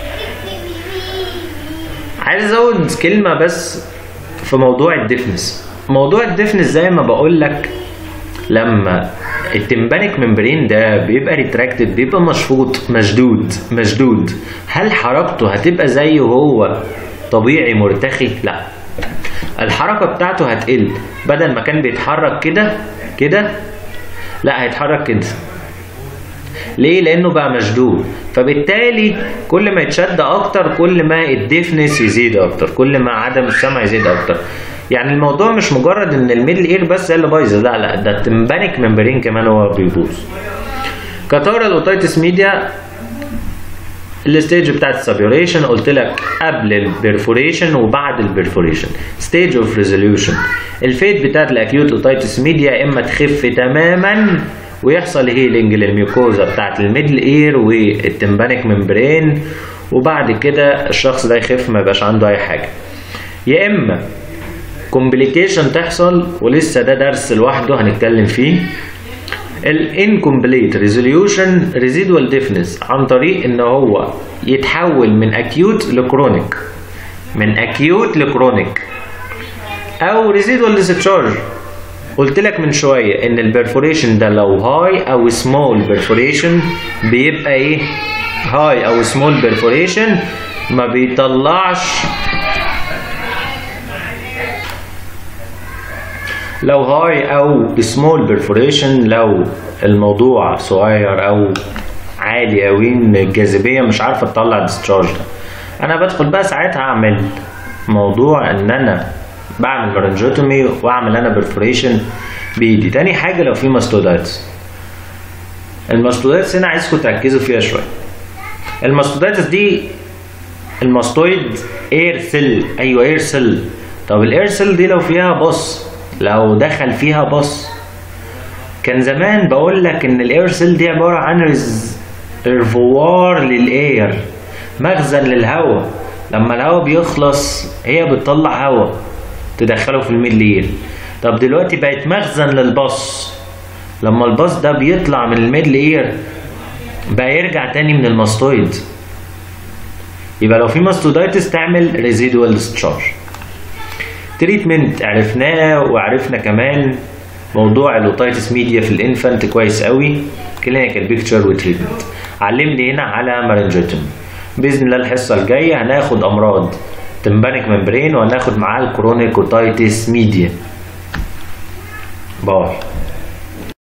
عايز ازود كلمه بس في موضوع الديفنس موضوع الديفنس زي ما بقول لك لما التمبانيك ممبرين ده بيبقى ريتراكتد بيبقى مشفوط مشدود مشدود هل حركته هتبقى زيه هو طبيعي مرتخي لا الحركه بتاعته هتقل بدل ما كان بيتحرك كده كده لا هيتحرك كده ليه لانه بقى مشدود فبالتالي كل ما يتشد اكتر كل ما الديفنس يزيد اكتر كل ما عدم السمع يزيد اكتر يعني الموضوع مش مجرد ان الميدل اير بس هي اللي بايظه لا لا ده التمبانيك ممبرين كمان هو بيبوظ كتارا الاوتايتس ميديا الستيج بتاعت السابيوريشن قلت لك قبل البرفوريشن وبعد البرفوريشن ستيج اوف ريزوليوشن الفيت بتاعت الاكيوت اوتايتس ميديا اما تخف تماما ويحصل هيلينج للميوكوزا بتاعت الميدل اير والتمبانيك ممبرين وبعد كده الشخص ده يخف ما يبقاش عنده اي حاجه يا اما كومبليكيشن تحصل ولسه ده درس لوحده هنتكلم فيه الانكمبليت ريزوليوشن ريزيدوال ديفنس عن طريق ان هو يتحول من اكيوت لكرونيك من اكيوت لكرونيك او ريزيدوال ديسشارج قلت لك من شويه ان البرفوريشن ده لو هاي او سمول برفوريشن بيبقى ايه هاي او سمول برفوريشن ما بيطلعش لو هاي او سمول برفوريشن لو الموضوع صغير او عالي قوي ان الجاذبيه مش عارفه تطلع الديسشارج ده انا بدخل بقى ساعتها اعمل موضوع ان انا بعمل مرنجوتومي واعمل انا برفوريشن بايدي تاني حاجه لو في ماستودايتس الماستودايتس هنا عايزكم تركزوا فيها شويه الماستودايتس دي الماستويد اير سيل ايوه اير سيل طب الاير سيل دي لو فيها بص لو دخل فيها بص كان زمان بقول لك ان الاير سيل دي عباره عن ريزرفوار للاير مخزن للهواء لما الهواء بيخلص هي بتطلع هواء تدخله في الميد لير طب دلوقتي بقت مخزن للبص لما الباص ده بيطلع من الميد لير بقى يرجع تاني من الماستويد يبقى لو في ماستودايتس تعمل ريزيدوال discharge تريتمنت عرفناه وعرفنا كمان موضوع اللوتايتس ميديا في الانفانت كويس قوي كلينيكال بيكتشر وتريتمنت علمني هنا على مارنجيتوم باذن الله الحصه الجايه هناخد امراض تمبانيك ممبرين وهناخد معاه الكرونيك اوتايتس ميديا باي